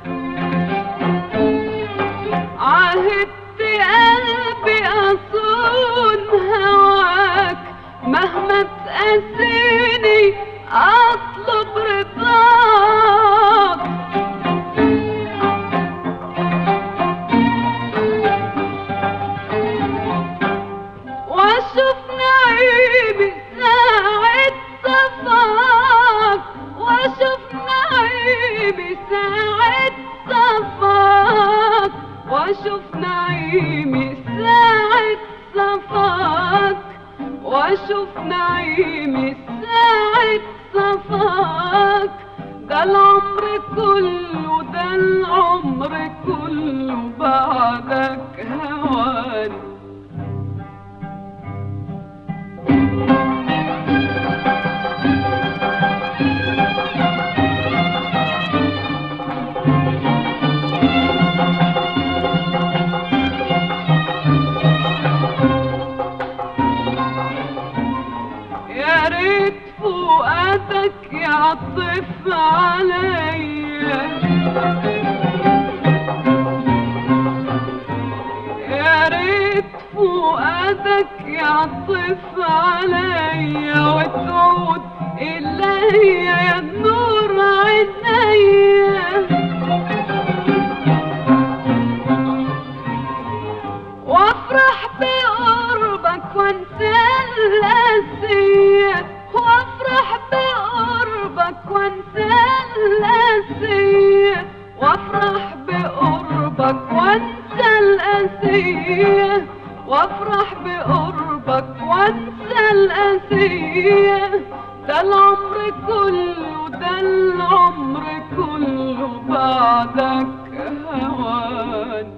عهدت قلبي أصون هواك مهما تقاسيني أطلب رضاك واشوف نعيمي ساعة صفاك واشوف نعيمي ساعة صفاك واشوف نعيمي ساعة صفاك واشوف نعيمي ساعة صفاك ده العمر كله ده العمر كله بعدك هواني يا ريت فؤادك يعطف عليا يا ريت فؤادك يعطف عليا وتعود إلي يا نور عينيا وافرح بقربك وانسى القاسية وافرح بقربك وانسى القاسية وافرح بقربك وانسى القاسية وافرح بقربك وانسى القاسية ده العمر كله ده العمر كله بعدك هواني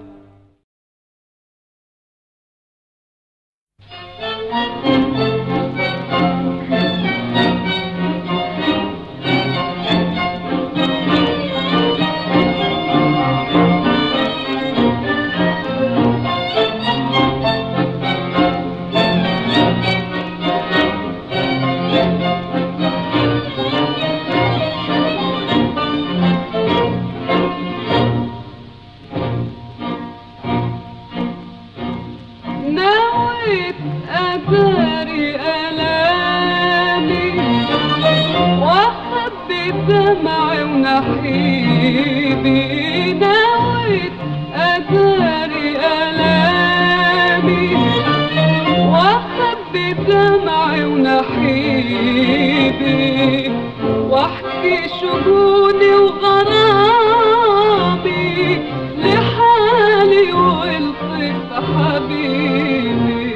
نويت أداري ألامي وأخبي دمعي ونحيبي نويت أداري ألامي وأخبي دمعي ونحيبي واحكي شجوني وغرامي لحالي والطف حبيبي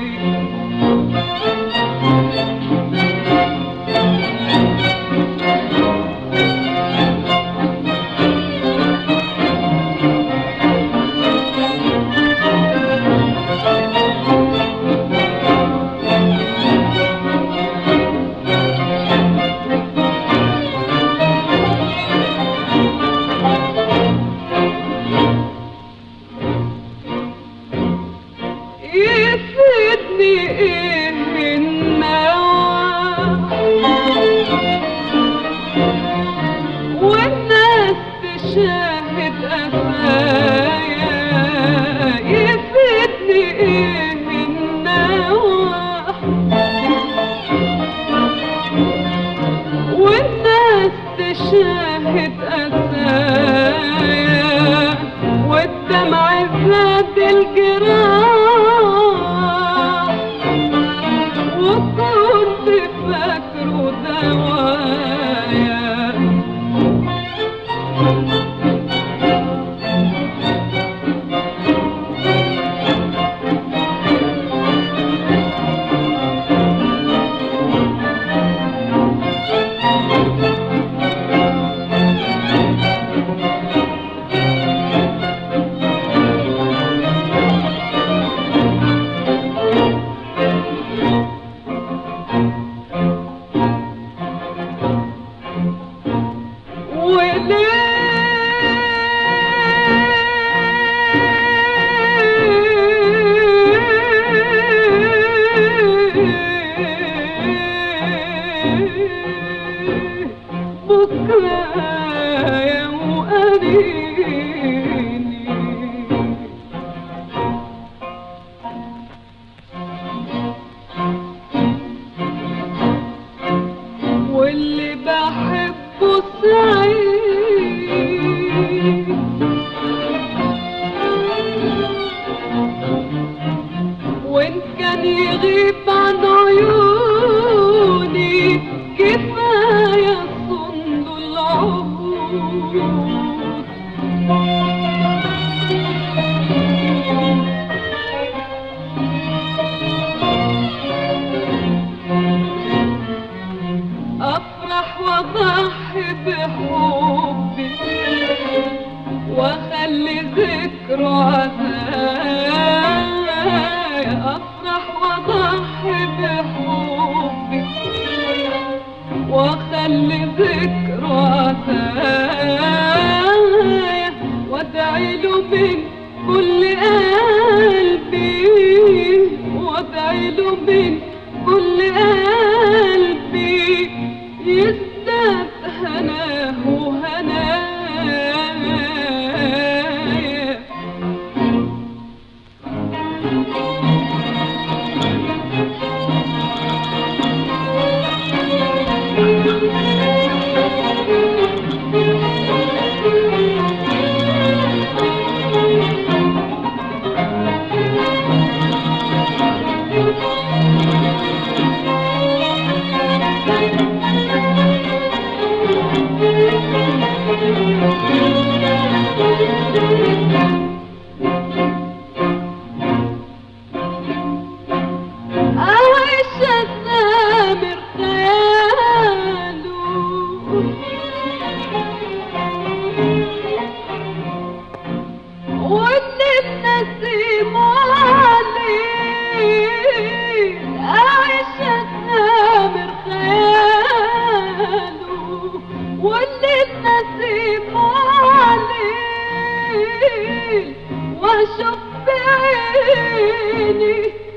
تغيب عن عيوني كفاية صند العهود أفرح وأضحي بحبي وأخلي ذكره عزايا أفرح وأضحي بحبي وأخلي ذكره عزايا وأدعي له من كل قلبي وأدعي له من كل قلبي يزداد هناه وهنايا أعيش السامر خياله واللي النسيم عليه أعيش السامر خياله واللي النسيم عليه واشوف بعيني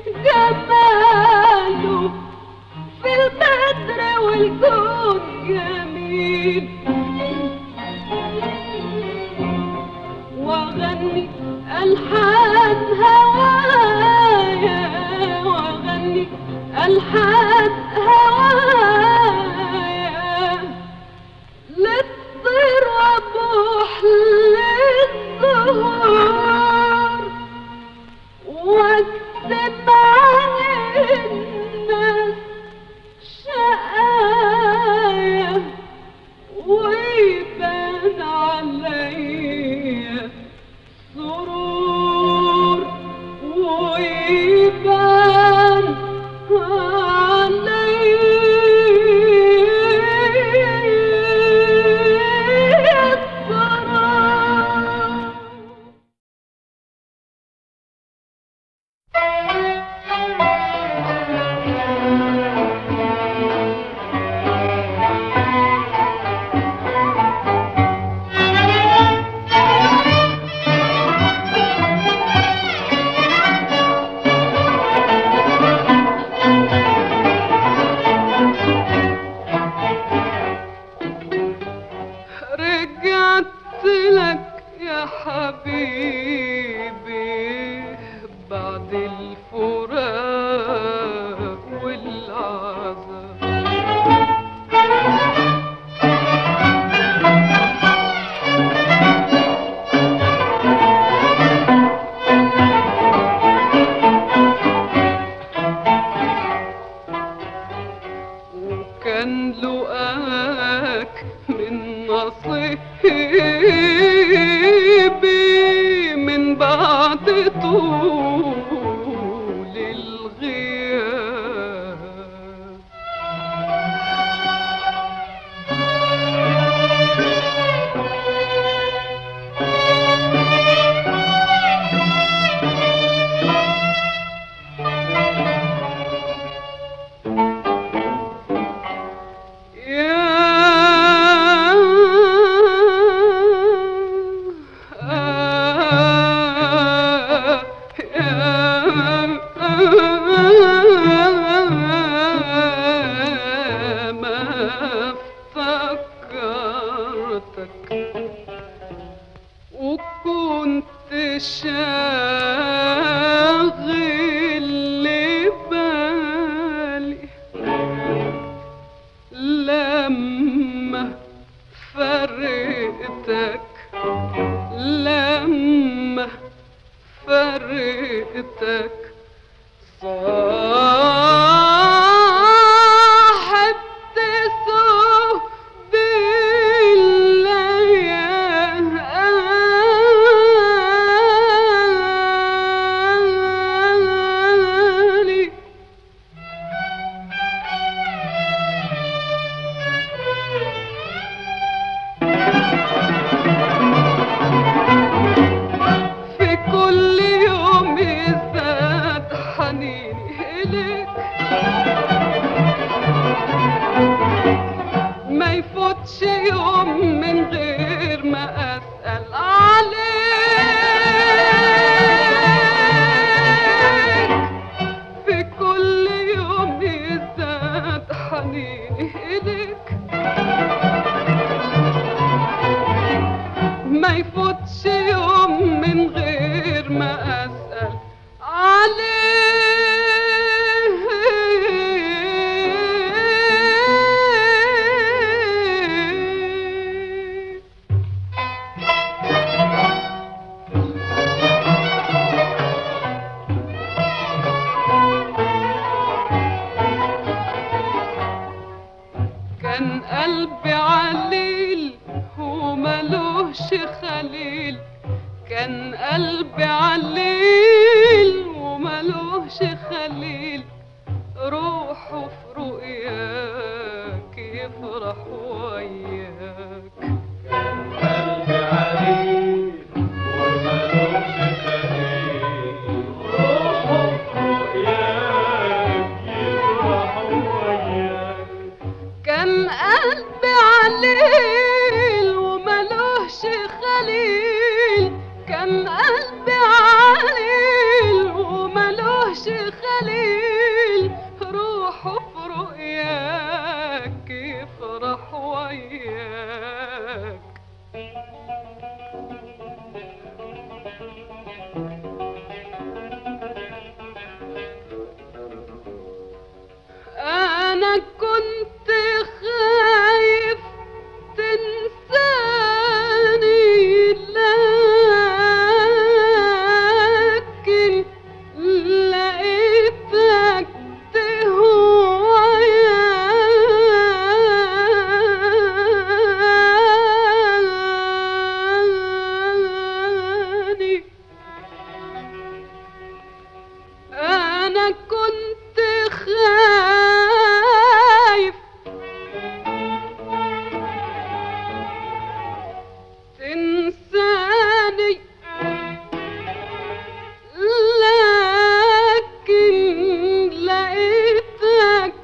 جماله في البدر والكون جميل واغني الحان هوايا واغني الحان هوايا للطير وابوح للزهور واكتب عن الناس شقايا ويبان عليا سرور ويبان عليا إليك ما يفوتش يوم من غير ما أسأل عليك في كل يوم يزداد حنيني إليك ما يفوتش يوم من غير ما أسأل عليك كان قلبي عليل وملوش خليل كان قلبي عليل وملوش خليل روحه في رؤياك يفرح وياك قلبي عليك وملوش خليل روحه في رؤياك يفرح وياك كان قلبي عليل وملوش خليل كان قلبي عليل وملوش خليل روحه في رؤياك يفرح وياك أنا كنت خايف تنساني لكن لقيتك تهواني أنا كنت خايف تنساني لكن لقيتك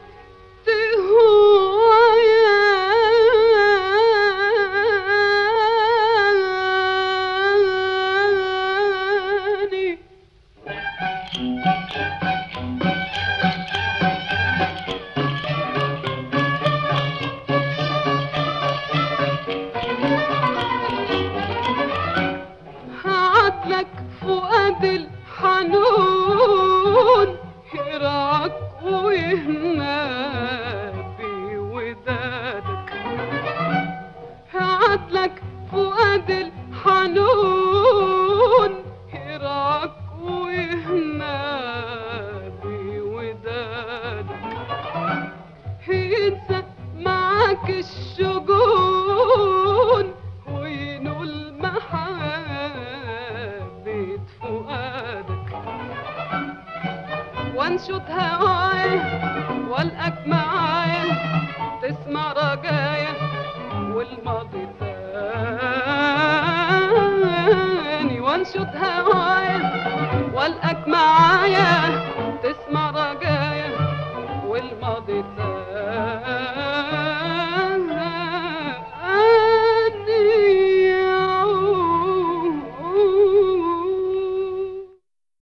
تهواني هعدلك فؤاد الحنون يرعاك ويهنى بودادك هعدلك فؤاد الحنون يرعاك ويهنى بودادك ينسى معاك الشجون وينول محبة فؤادك وانشد هوايا والقاك معايا تسمع رجايا والماضي تاني وانشد هوايا والقاك معايا تسمع رجايا والماضي تاني يعود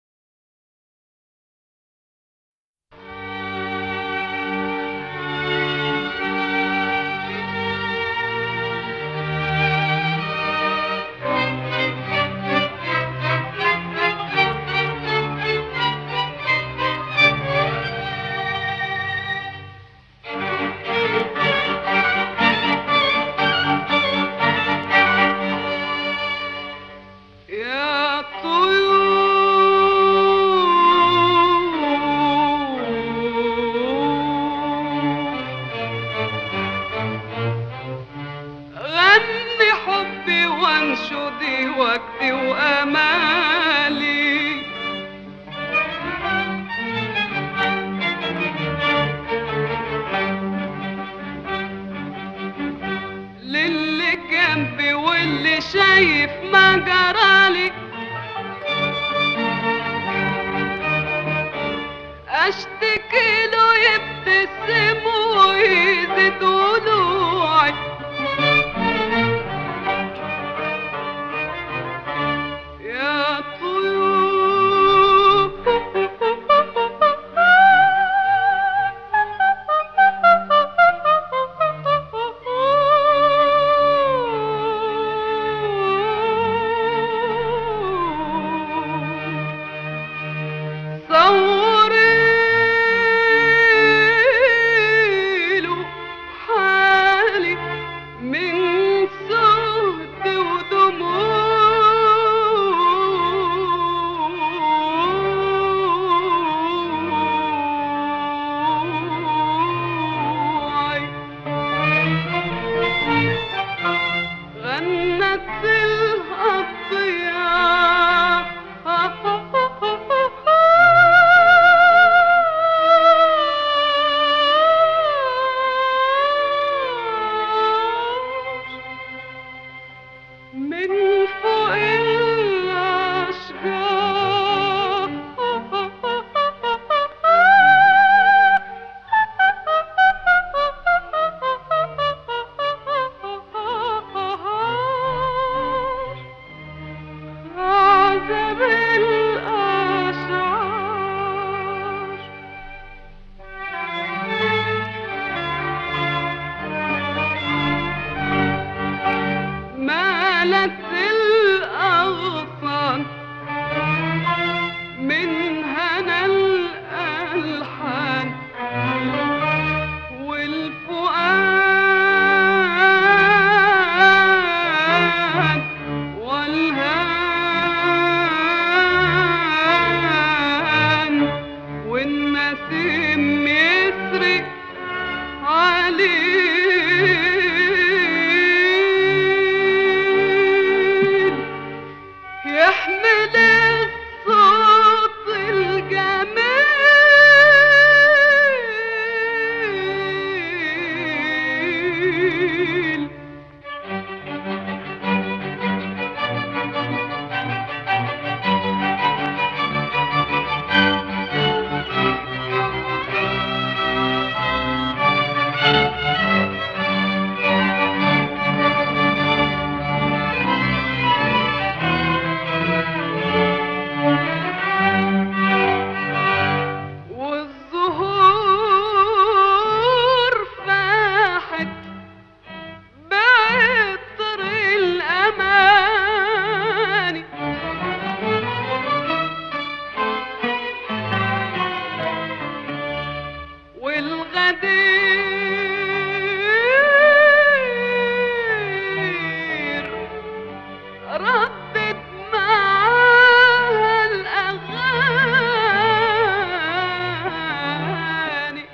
يا طيور غني حبي وانشدي وجدي وامالي للي جنبي واللي شايف ما جرالي اشتاق اشتكي له يبتسم ويزيد ضلوعي يا طيور صوري له حالي من سهد ودموعي غنت الأطيار من فوق الأشجار عذب الأشعار مالت الأغصان من هنا الألحان والفؤاد والهان والنسيم يسري عليل يحمل الصوت الجميل والزهور فاحت بعطر الأماني والغدير ردت معاها الأغاني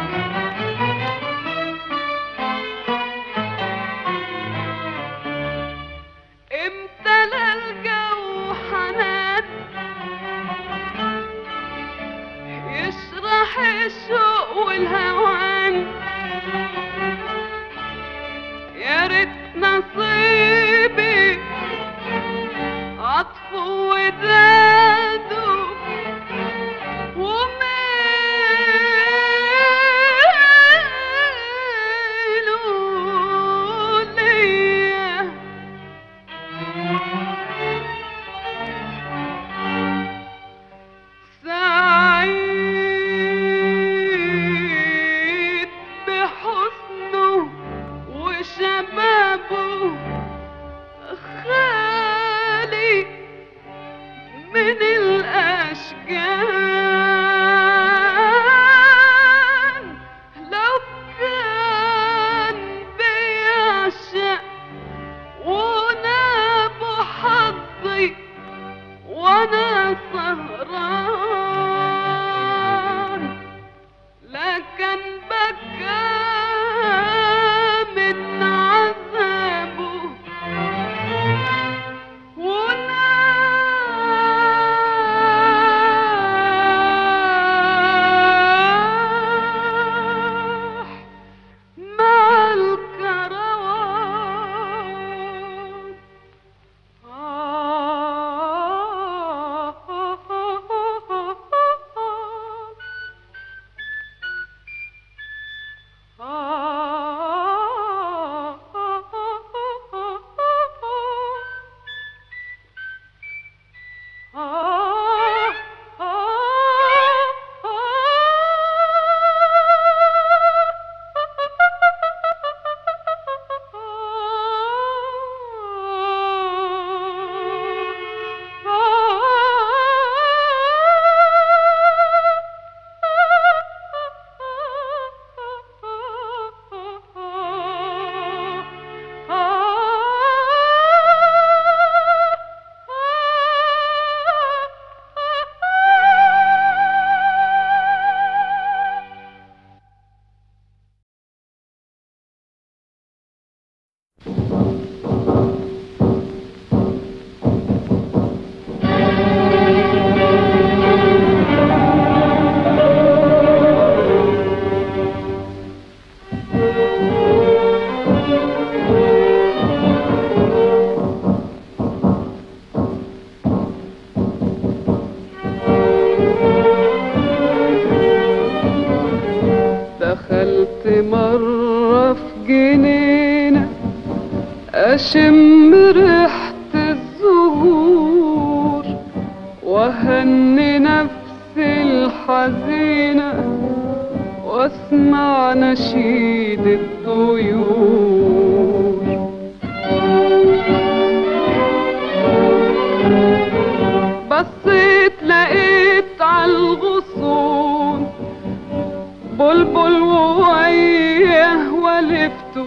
امتلى الجو حنان يشرح الشوق والهوان يا ريت نصيبي عطف وداده وميله ليا سعيد بحسنه وشبابه خالي من الأشجان لو كان بيعشق وناب حظي وانا سهران لكن بكى من عذابه وناح مع الكروان دخلت مرة في جنينة أشم ريحة الزهور وهني نفسي الحزينة واسمع نشيد الطيور بصيت لقيت عالغصون بلبل وويه ولفته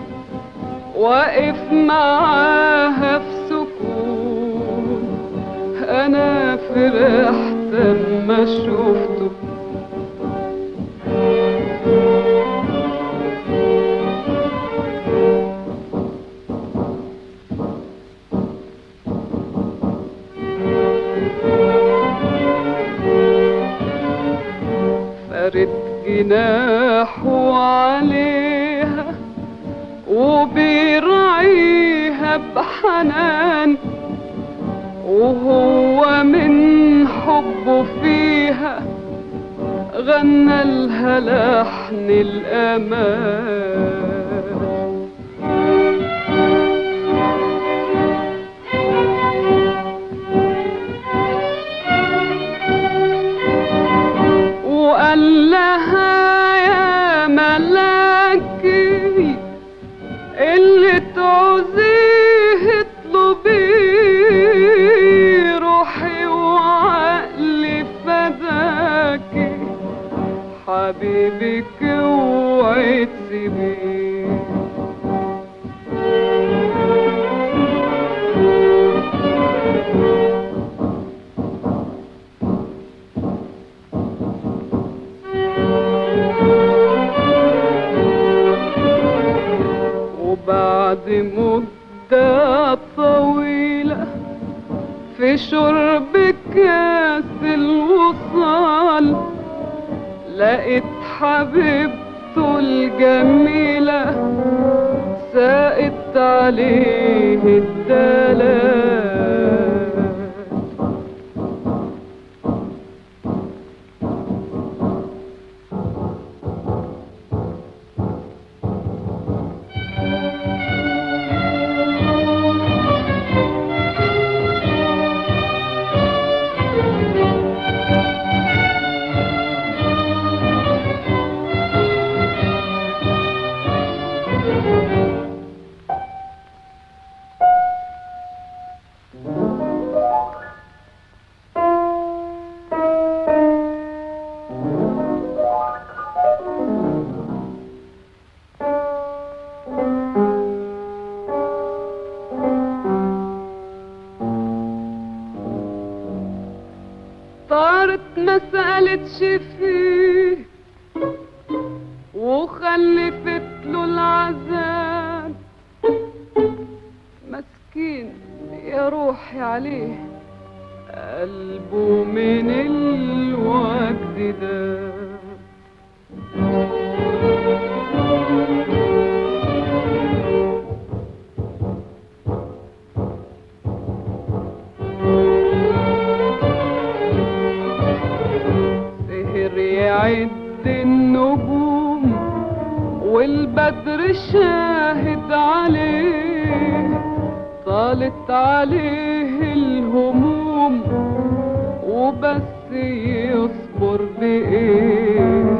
واقف معاها في سكون انا فرحت اما شفته فرد جناحه عليها وبيرعيها بحنان وهو من حبه فيها غنى لها لحن الأمان وقال لها يا ملاكي اللي تعوزيه اطلبيه روحي وعقلي فداكي حبيبك اوعي تسيبيه وبعد مدة طويلة في شرب كاس الوصال لقيت حبيبته الجميلة ساقت عليه الدلال طارت ما سألتش فيه وخلفت له العذاب مسكين يا روحي عليه قلبه من الوجد ده سهر يعد النجوم والبدر شاهد عليه طالت عليه الهموم وبس يصبر بإيه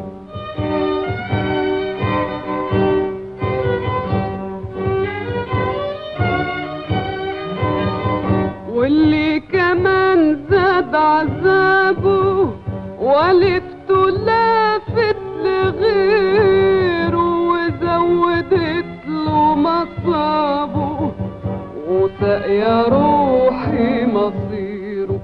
واللي كمان زاد عذابه ولفته لافت لغيره وزودت له مصابه وسق يا روحي مصيره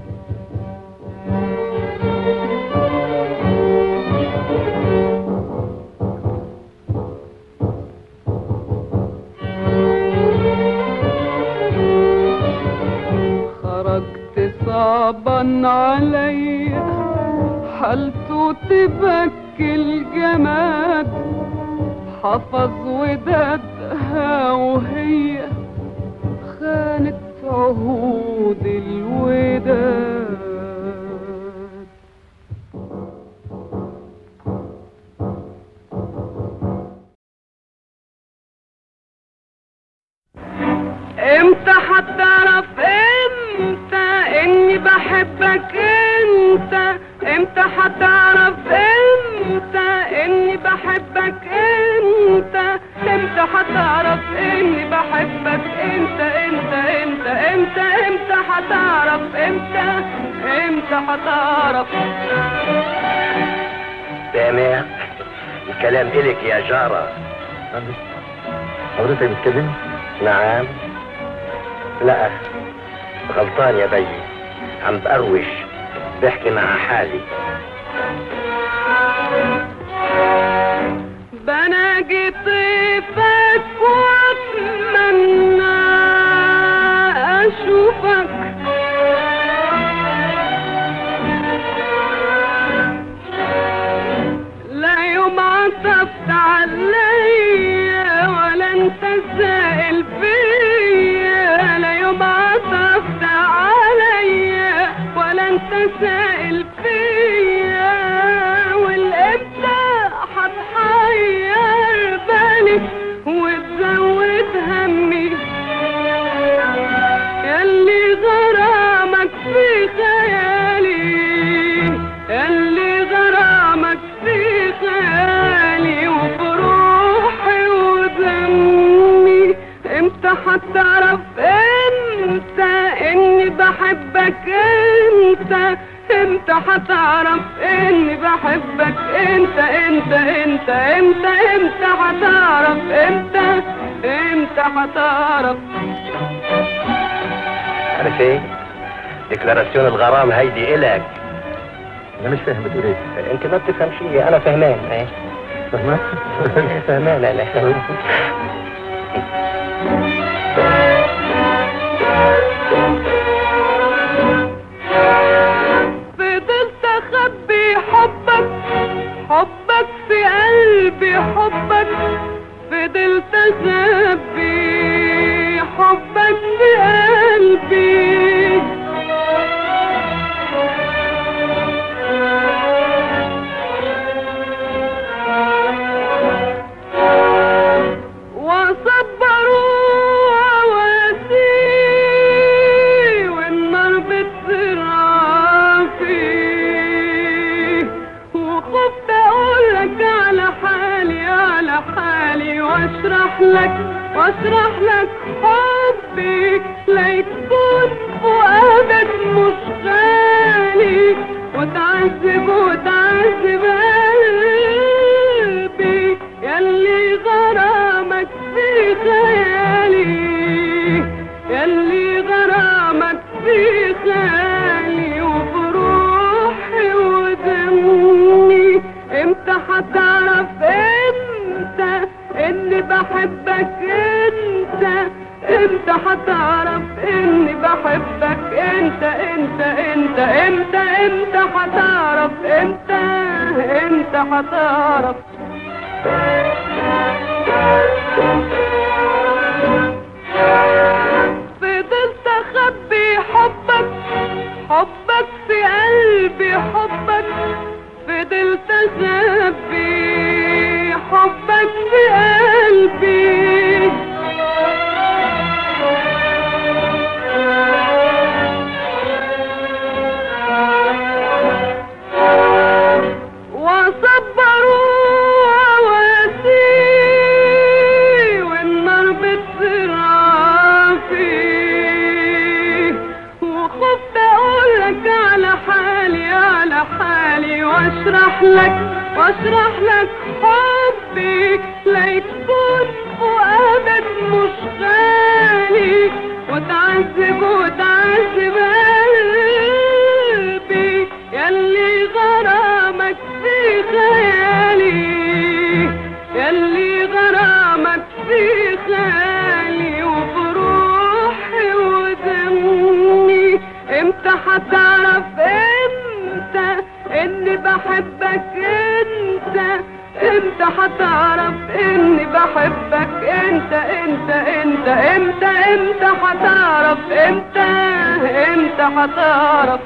خرجت صعبا عليا حالته تبكي الجماد حفظ ودادها وهي خانت عهود الوداد هتعرف امتى اني بحبك انت امتى هتعرف امتى اني بحبك انت امتى هتعرف اني بحبك انت انت انت امتى امتى هتعرف امتى امتى هتعرف سامع الكلام إلك يا جارة حضرتك بتكلمني؟ نعم لا غلطان يا بي عم بقروش بحكي مع حالي بناجي طيفك واتمنى اشوفك لا يوم عطفت عليا ولا انت سائل فيا لا يوم عطفت عليا ولا انت سائل فيا والامتى هتحير بالي وتزود همي ياللي غرامك في خيالي ياللي غرامك في خيالي وبروحي ودمي امتى هتعرف انت اني بحبك انت امتى هتعرف اني بحبك انت انت انت امتى امتى هتعرف امتى امتى هتعرف عارف ايه ديكلاراسيون الغرام هيدي إلك انا مش فاهم بتقول ايه انت ما بتفهم شيء انا فهمان ايه فاهمة؟ فهمان انا فضلت اخبي حبك حبك في قلبي حبك فضلت اخبي حبك في قلبي وصبروا واسي والنار بتزرع فيه وخفت اقولك على حالي على حالي واشرح لك واشرح لك حبي لا يكون فؤادك مش غالي وتعذب وتعذب قلبي ياللي غرامك في خيالي ياللي غرامك في خيالي وبروحي ودمي امتى هتعرف انت اني بحبك انت امتى هتعرف اني بحبك انت انت انت امتى امتى هتعرف امتى امتى هتعرف فضلت اخبي حبك حبك في قلبي حبك فضلت اخبي حبك في قلبي وصبروا واسي والنار بتزرع فيه وخفت اقولك على حالي على حالي واشرح لك واشرح لك حبي لا يكون فؤادك مش غالي وتعذب وتعذب قلبي ياللي غرامك في خيالي ياللي غرامك في خيالي وبروحي ودمي امتى هتعرف امتى اني بحبك انت امتى هتعرف اني بحبك انت انت انت امتى امتى هتعرف امتى امتى هتعرف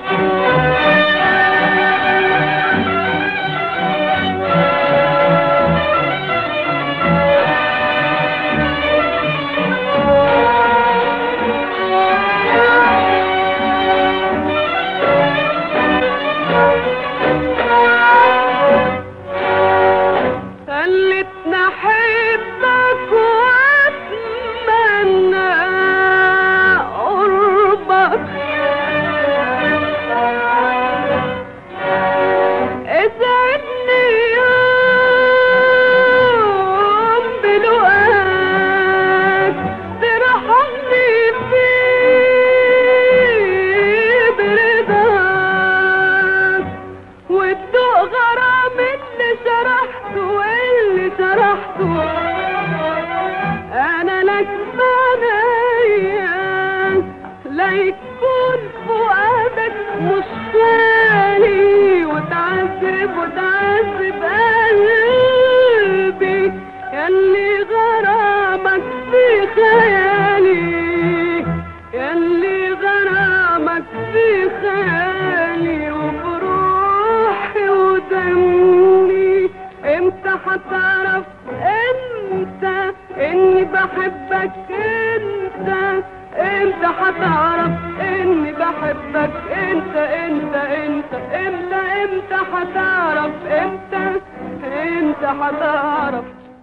تعذب وتعذب قلبي ياللي غرامك في خيالي ياللي غرامك في خيالي وبروحي ودمي امتى هتعرف انت اني بحبك انت انت هتعرف اني بحبك انت انت انت امتى امتى هتعرف امتى امتى هتعرف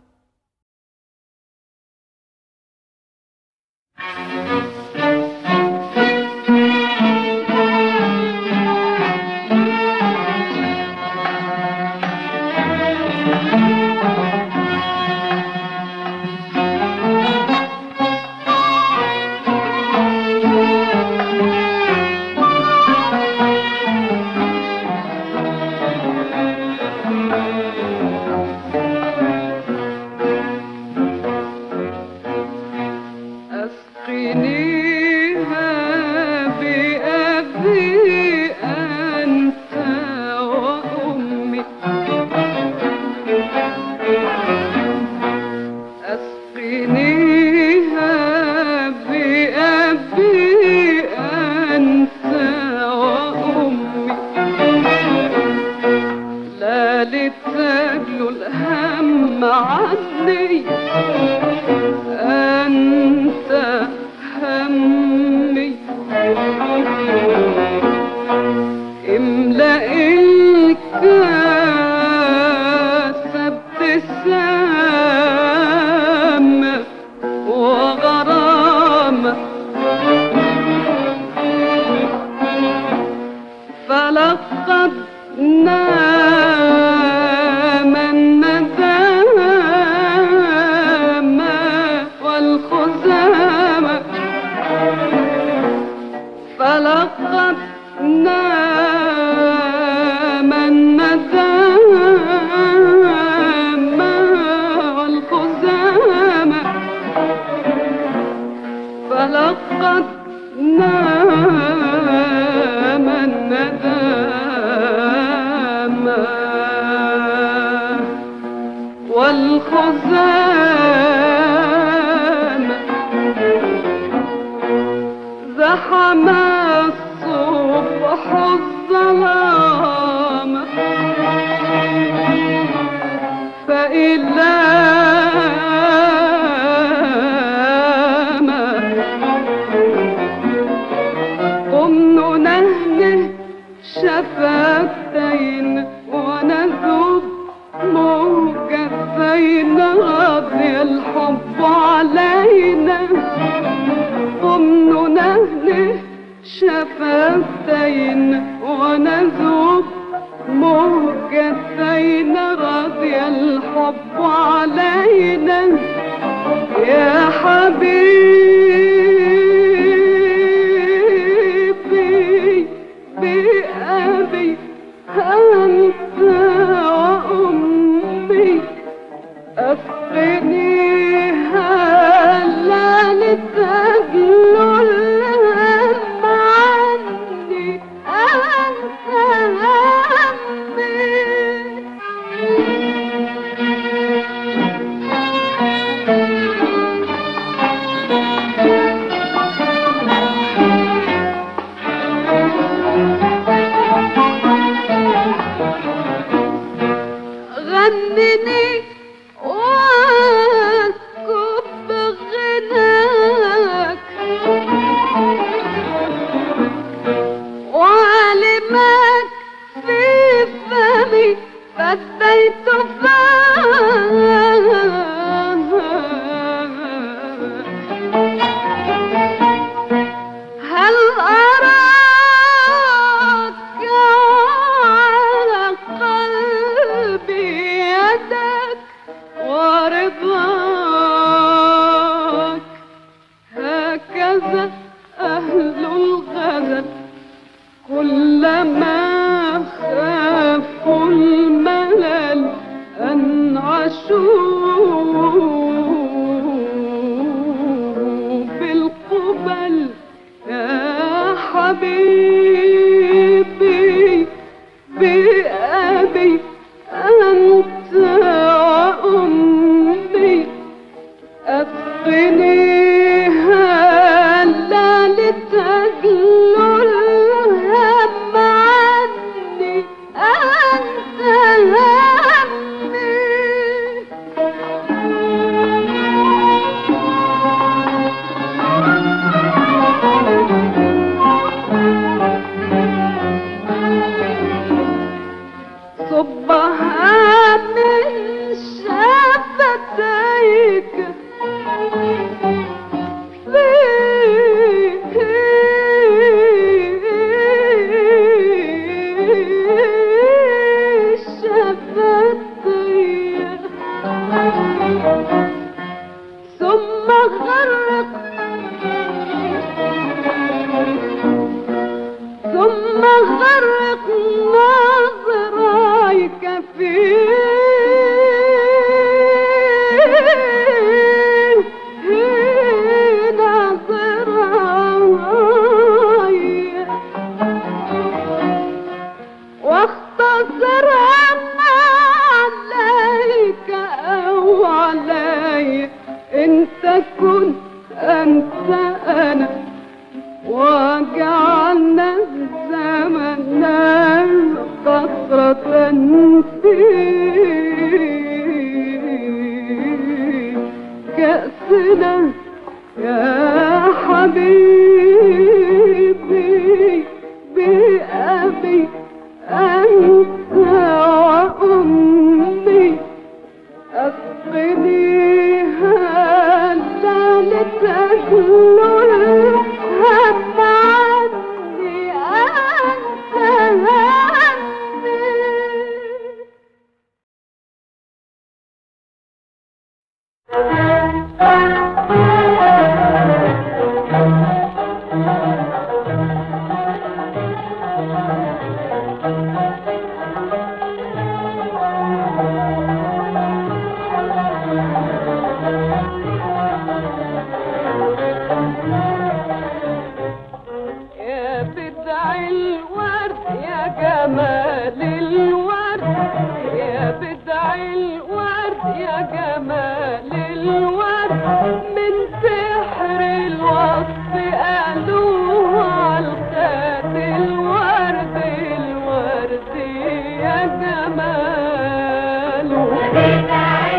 أسقنيها بأبي أنت وأمي أسقنيها بأبي أنت وأمي لا لتجلو الهم عني أنت همي املأ الكاس ابتسامة وغرامة فلقد نام الندامة والخزامة فلقد نام الندامة والخزامة فلقد نام الندامة والخزامة زحم الصبح الظلام فإلى ما قم ننهنه شفتين ونذوب موجتين غضي الحب علينا قم ننهنه شفتين ونذوب موجتين رضي الحب علينا يا حبيبي بأبي أنت وأمي أسقنيها لا لتجلو الهم عني أنت همي غنني واسكب غناك وعلمك في فمي فديت فاك هل أراك على قلبي يدك غرق ثم غرق نظرايك فيه نظرايك واختصر ما عليك او علي انت كنت انت انا وجعلنا الزمن قطرة في كأسنا يا حبيبي بأبي أنت وأمي أسقنيها لا لتجل الهم عني أنت همي يا بدع الورد يا جمال الورد يا بدع الورد يا جمال الورد من سحر الوصف قالوا عالخد الورد الورد يا جماله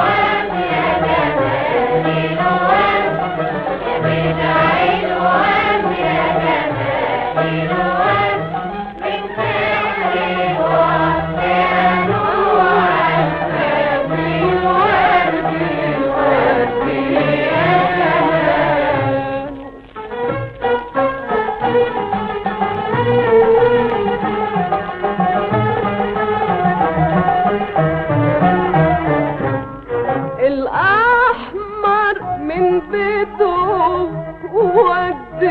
الأحمر من بيته ود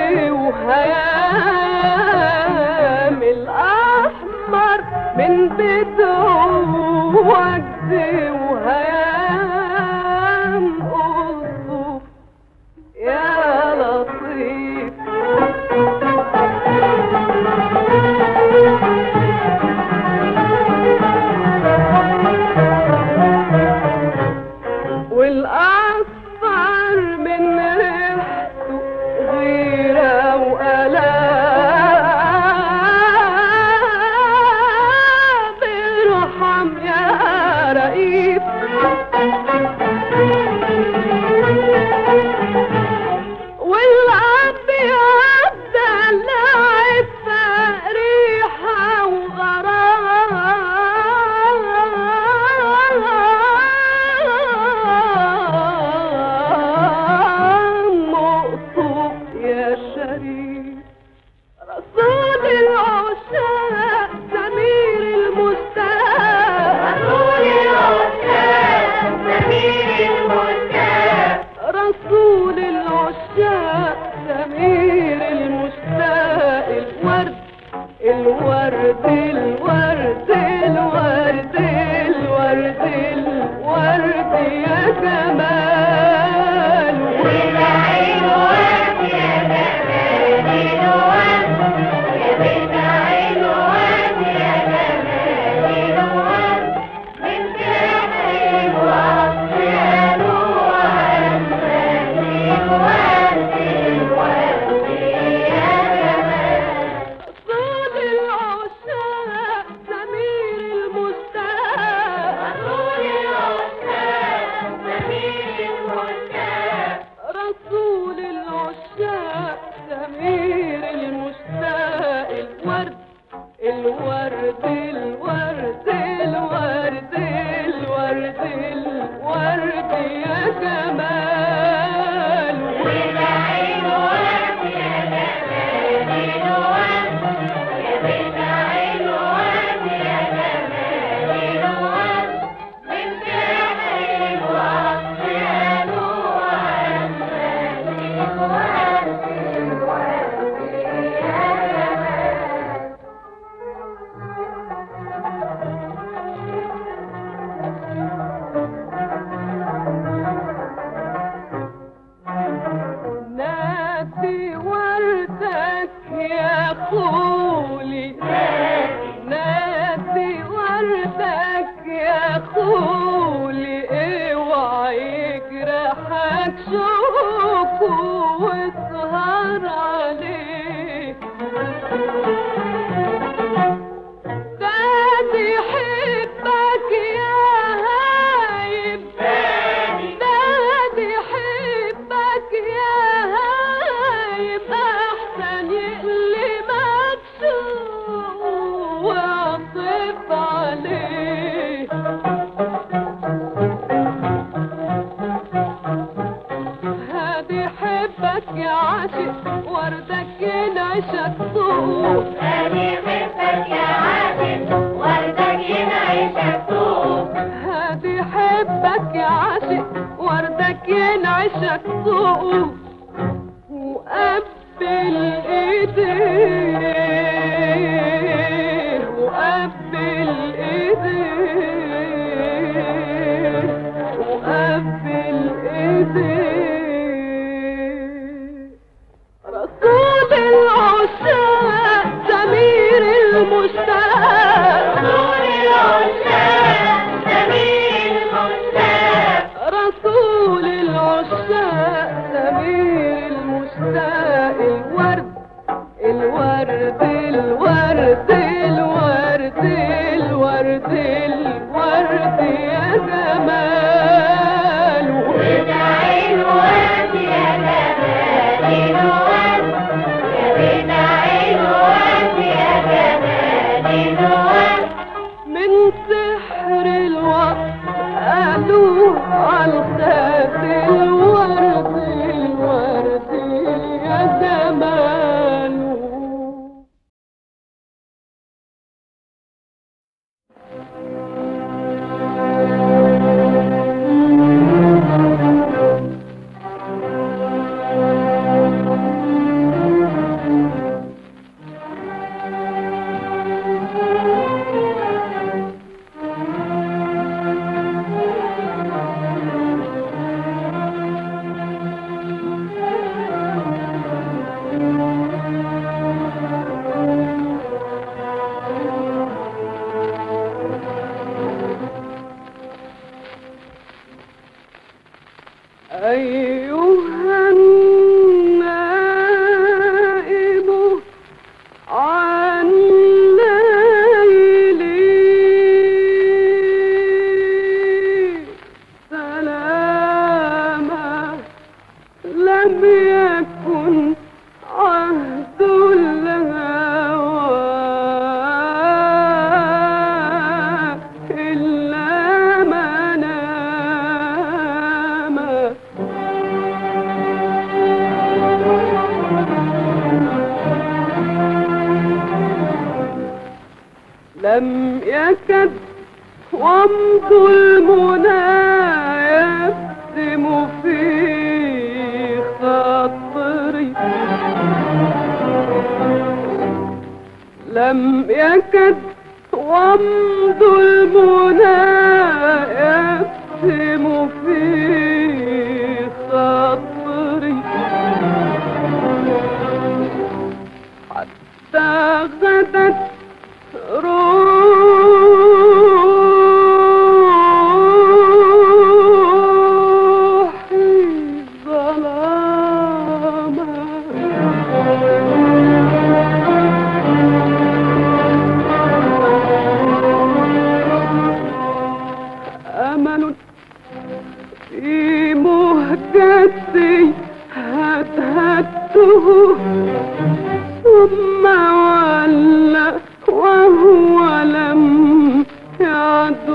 وهيام الأحمر من بيته ود وهيام ألطف يا لطيف والأصفر من ريحته غيرة وألام ارحم يا رئيف والأبيض دلعت فريحة وغرام مقطوع يا شريف رسول العشاق سمير المستاق رسول العشاق سمير المشتاق الورد الورد الورد الورد الورد الورد يا جمال رسول العشاق سمير المشتاق رسول العشاق سمير المشتاق الورد الورد الورد الورد الورد الورد يا جمال واسهر عليه دادي حبك يا هايب دادي حبك يا هايب احسن يقلبك سوء واعطف عليه هادي حبك يا عاشق وردك ينعشك طوق هادي حبك يا عاشق وردك ينعشك طوق وقبل ايديه وقبل ايديه وقبل ايديه رسول العشاق سمير المشتاق رسول العشاق سمير المشتاق الورد الورد الورد الورد الورد الورد يا جماله من سحر الوقت قالوا عالخات الورد الورد يا جماله أيها النائب عن ليلي سلاما لم يكن عهد الهوى إلا مناما لم يكد ومض المنى يبسم في خاطري لم يكد ومض المنى يبسم في خاطري حتى غدت روحي ظلاما أمل في مهجتي هدهدته ثم ولى وهو لم يعد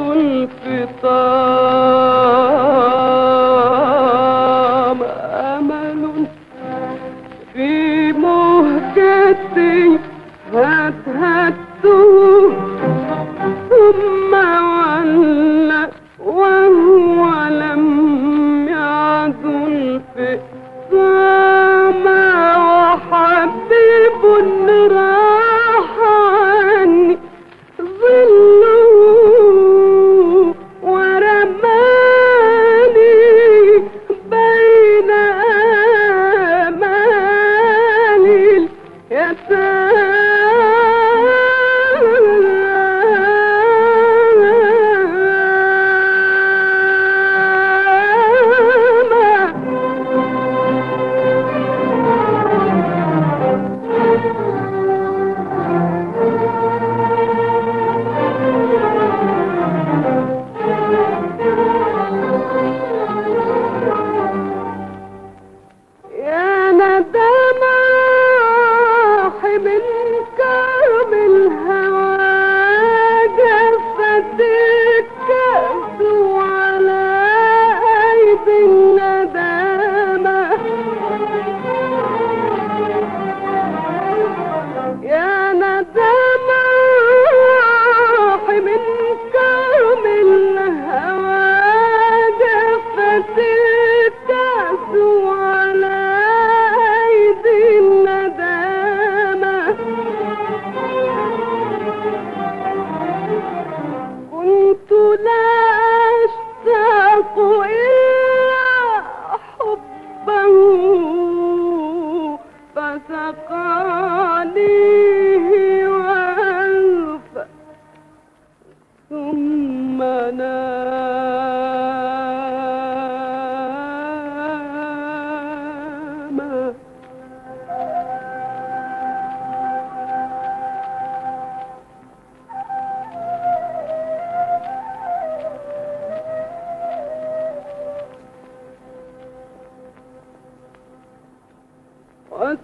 الفطام أمل في مهجتي هدهدته ثم ولى وهو لم يعد الفئام وحبيب راح عني ظله ورماني بين آمال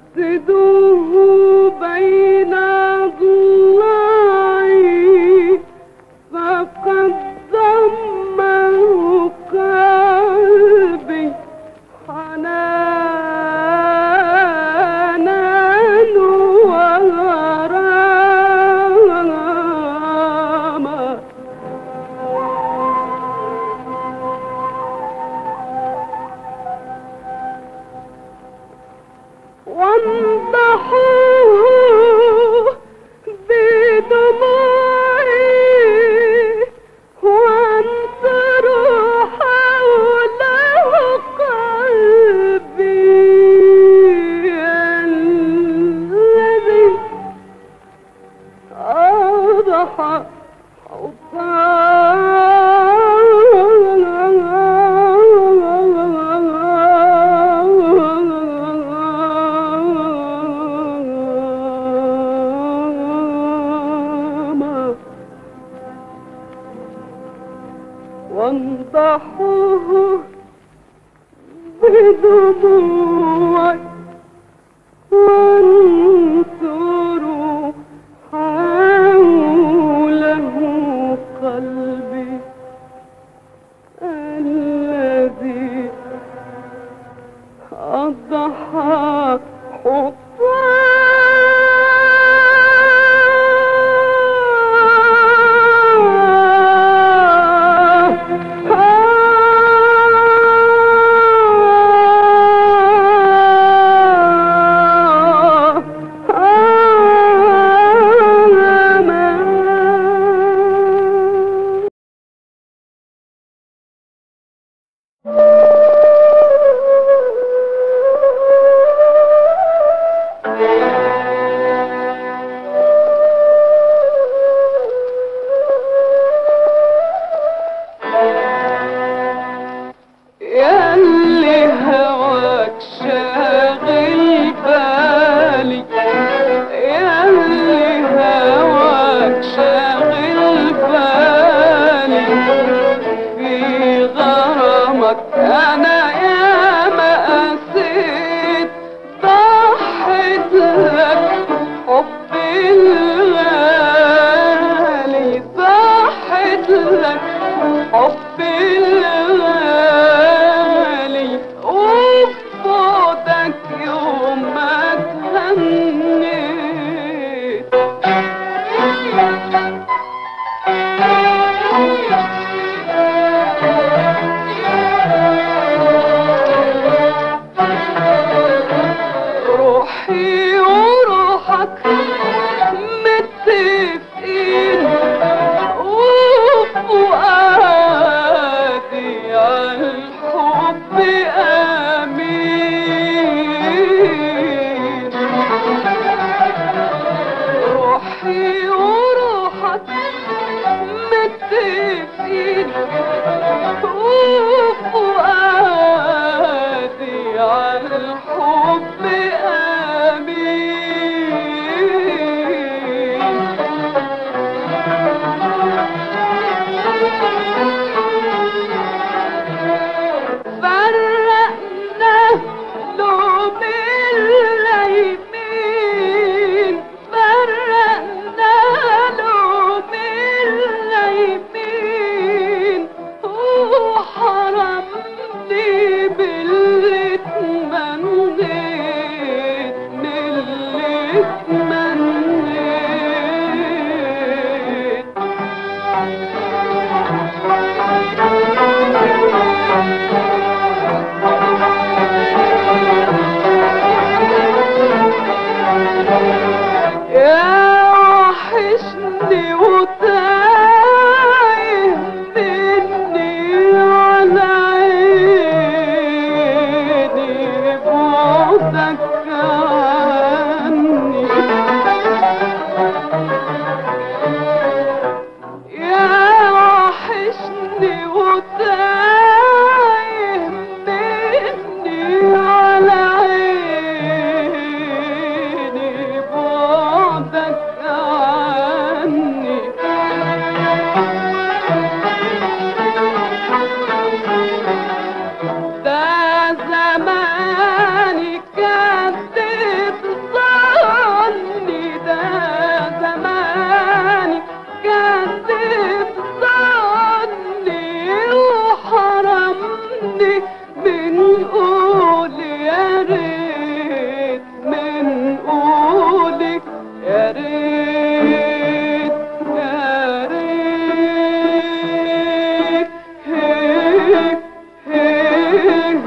أسدوه بين ضلعي فقد ضمه قلبي حنانا وغراما وانضحوا بدموعي وانصروا حوله قلبي الذي أضحى حطاما وانضحوه بدموعي وانثروا حوله قلبي الذي أضحى حطاما ياللي هواك شاغل بالي ياللي هواك شاغل بالي في غرامك انا يا ما قسيت ضحيت لك حبي الغالي ضحيت لك حبي الغالي وبعدك يوم ما تهنيت مني بنقول يا ريت بنقول يا ريت يا ريت هيك هيك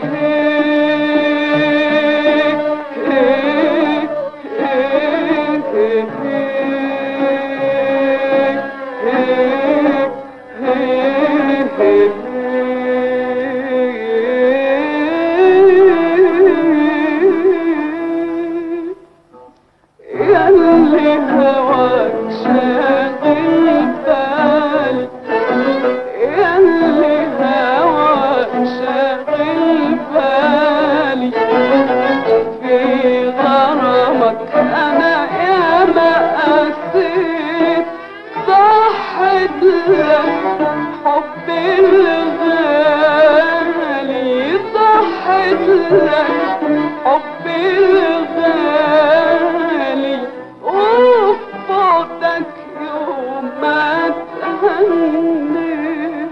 هيك ياللي هواك شاغل بالي ياللي هواك شاغل بالي في غرامك انا يا ما قسيت ضحت لك حبي الغالي ضحت لك حبي الغالي وفي بعدك يوم ما تهنيت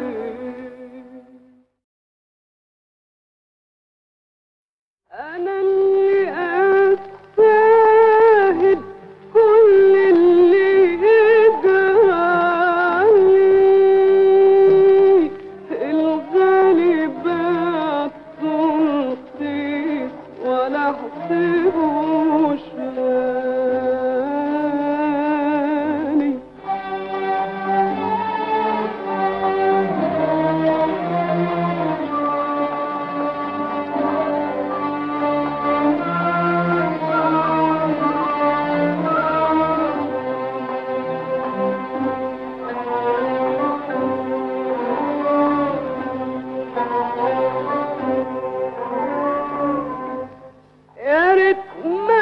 أنا اللي أستاهل كل اللي جرالي الغالب الطلقي ولا أحسبوش غالي يا ريت ما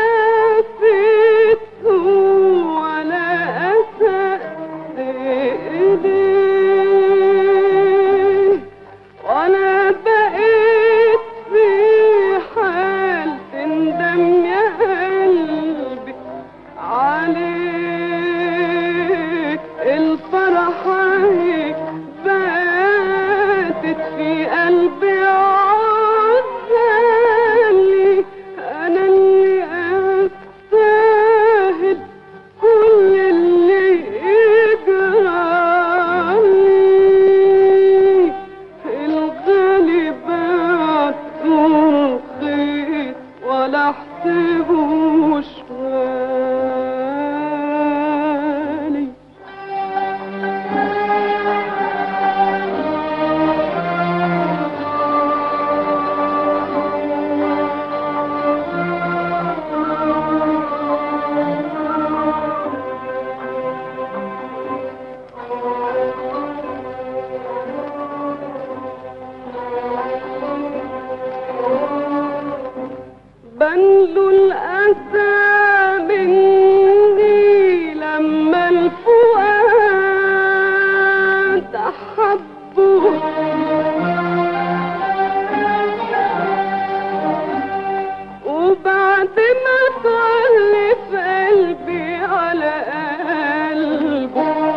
جافيت ولا أسأت إليه ولا بقيت في حال تندم يا قلبي عليك الفرح هيك باتت في قلبي عزالي انا اللي استاهل كل اللي يجرالي الغالب التوقيت ولا احسبوش غالي بنلو الأسى مني لما الفؤاد أحبه وبعد ما تغلف قلبي على قلبه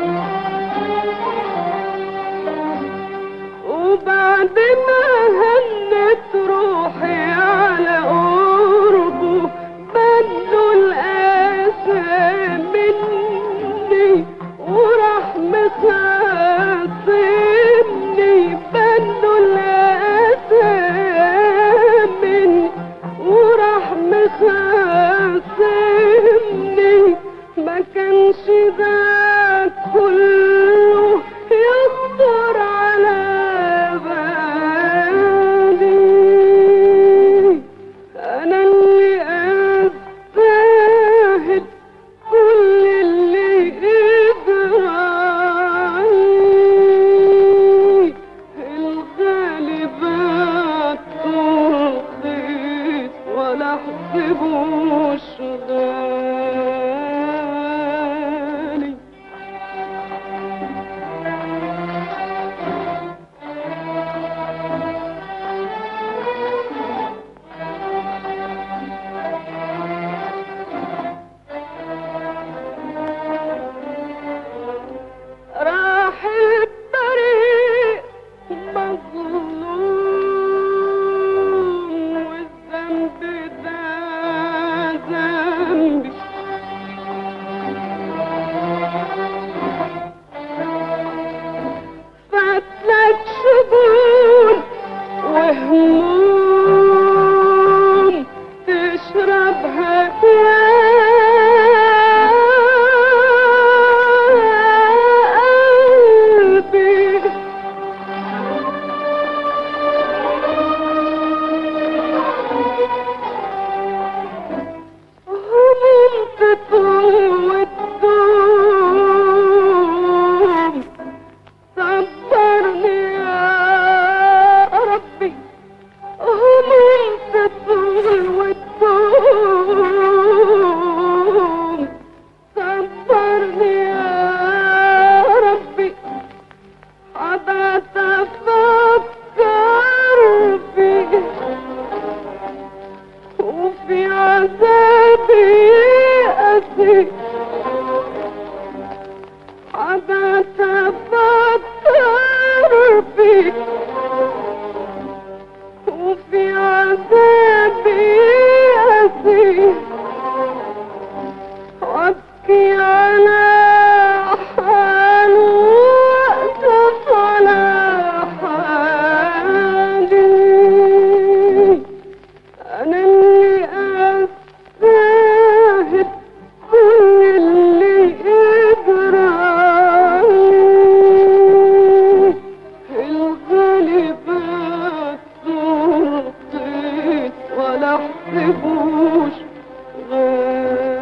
وبعد ما هنت روحي على قربه بدوا الأسى مني وراح مخاصمني بدوا الأسى مني وراح مخاصمني ما كانش ده كله يخطر على بالي أتفكر فيك وفي عذابي أسير قد أتفكر فيك وفي عذابي أسير وابكي على حال وأسف على حالي أنا اللي أستاهل كل اللي يجرالي الغالبات سلطيت ولا احسبوش غالي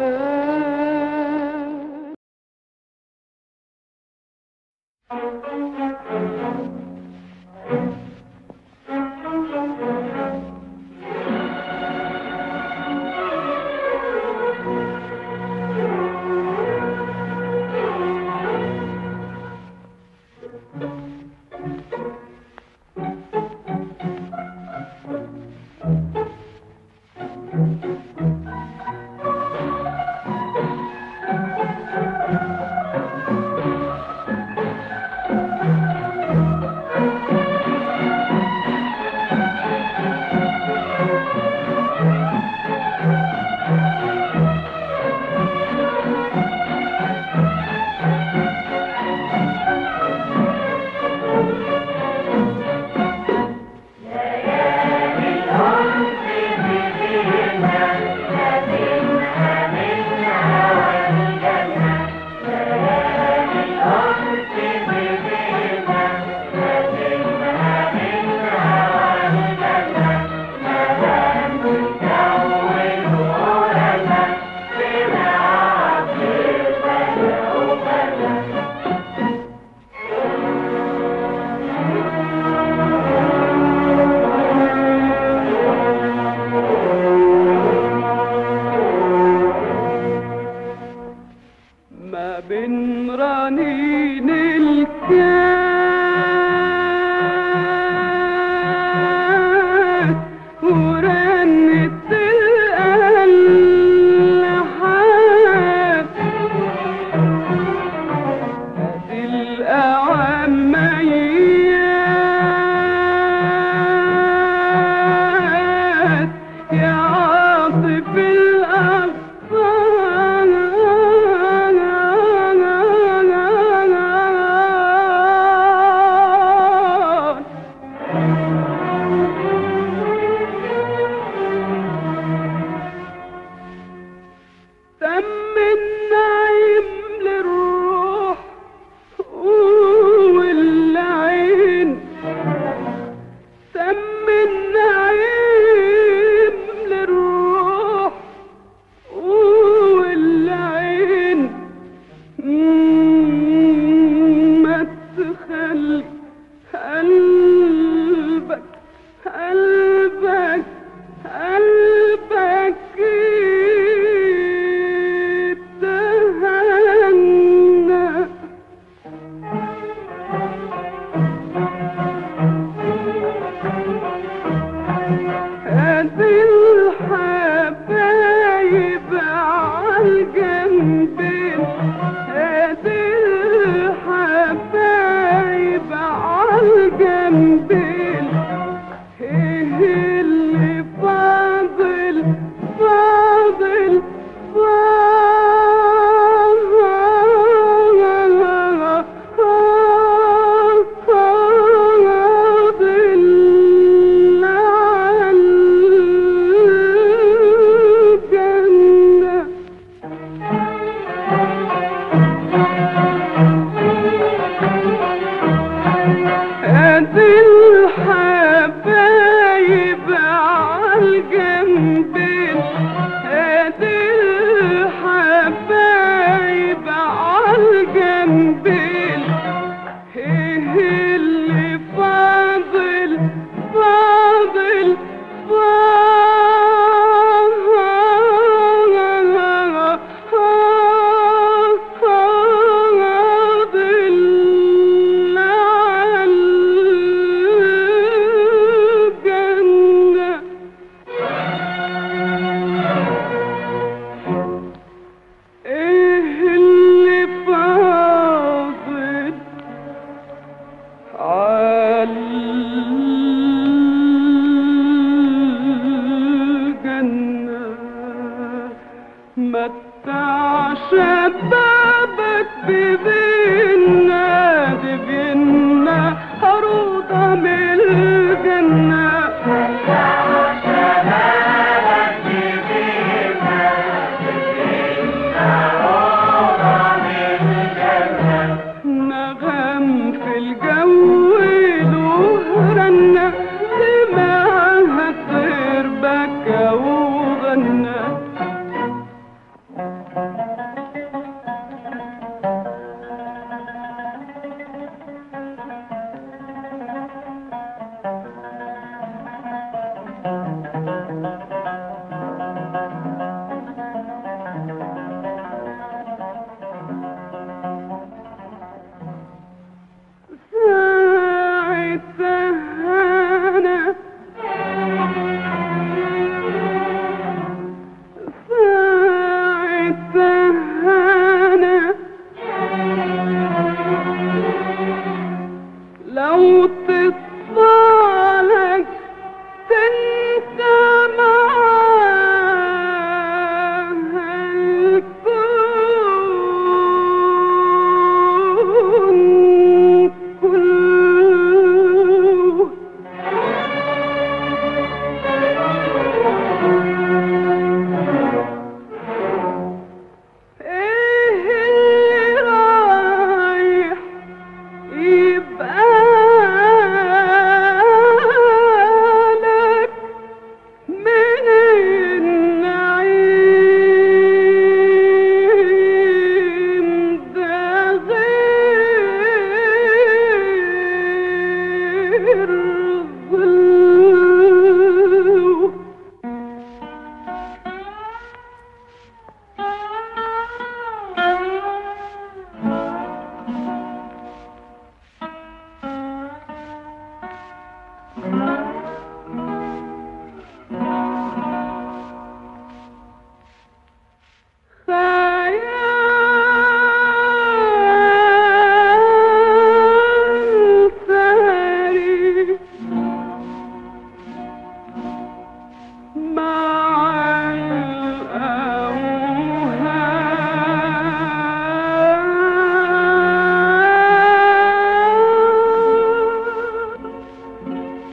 ما بين رنين الكاس ورنة الألحان هذه الأعوام ميات يا عاطف الأطفال تم النعيم للروح والعين تم النعيم للروح والعين مم، ما تخلي قلبك قلبك قلبك يتهنى هذه الحبايب عالجنبين هذه الحبايب عالجنبين ايه اللي فاضل فاضل فاضل على الجنة هذه الحبايب عالجنبين هذه الحبايب عالجنبين ايه اللي فاضل فاضل فاضل على الجنة متع شبابك ببينا دبينا عروضة من الجنة نغم في الجو له سمعها الطير بكى وغنى ساعتها ساعتها لو تطالك تنسى معاها الكون كله ايه اللي رايح يبقى لك من النعيم ده غير ظل خيال ساري مع الأوهام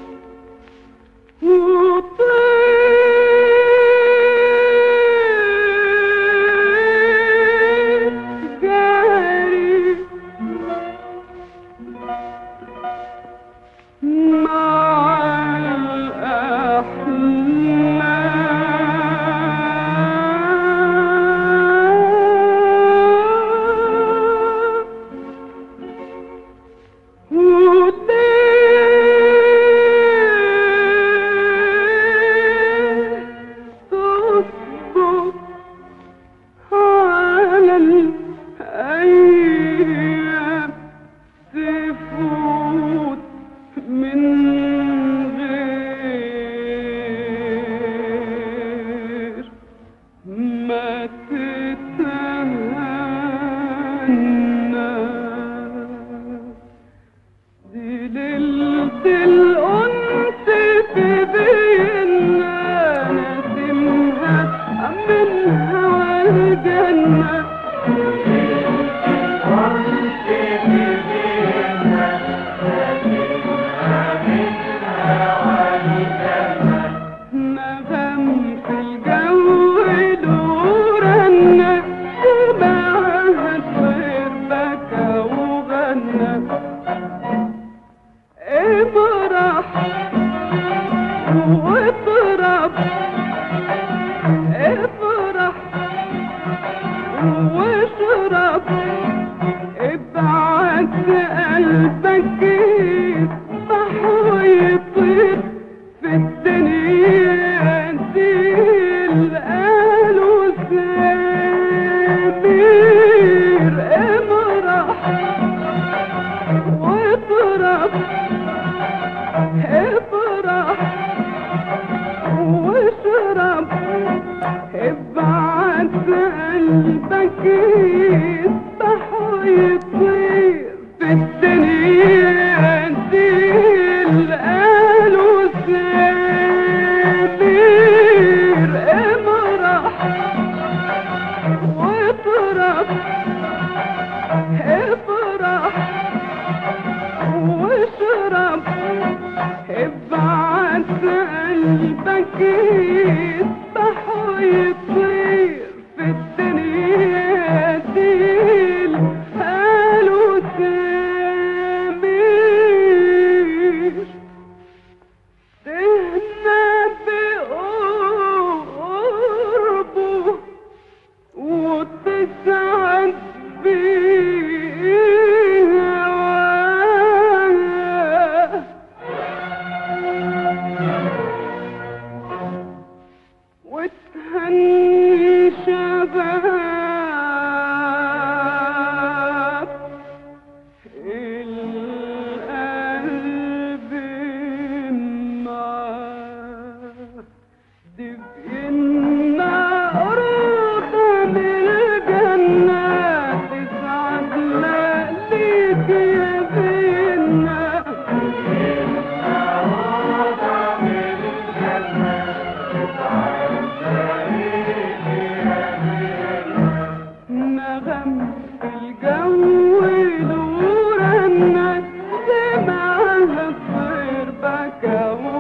وطير جاري مع الأحلام تصبر على الأيام تفوت من غير ما تتهنى دي ليلة الأنس تبيننا نسمها منها والجنة نغم في الجو دورنا سمعها الطير بكى وغنى افرح واطرب افرح واشرب ابعت قلبك يصبح ويطير في الدنيا دي القالوا سمير امرح واطرب افرح حكموا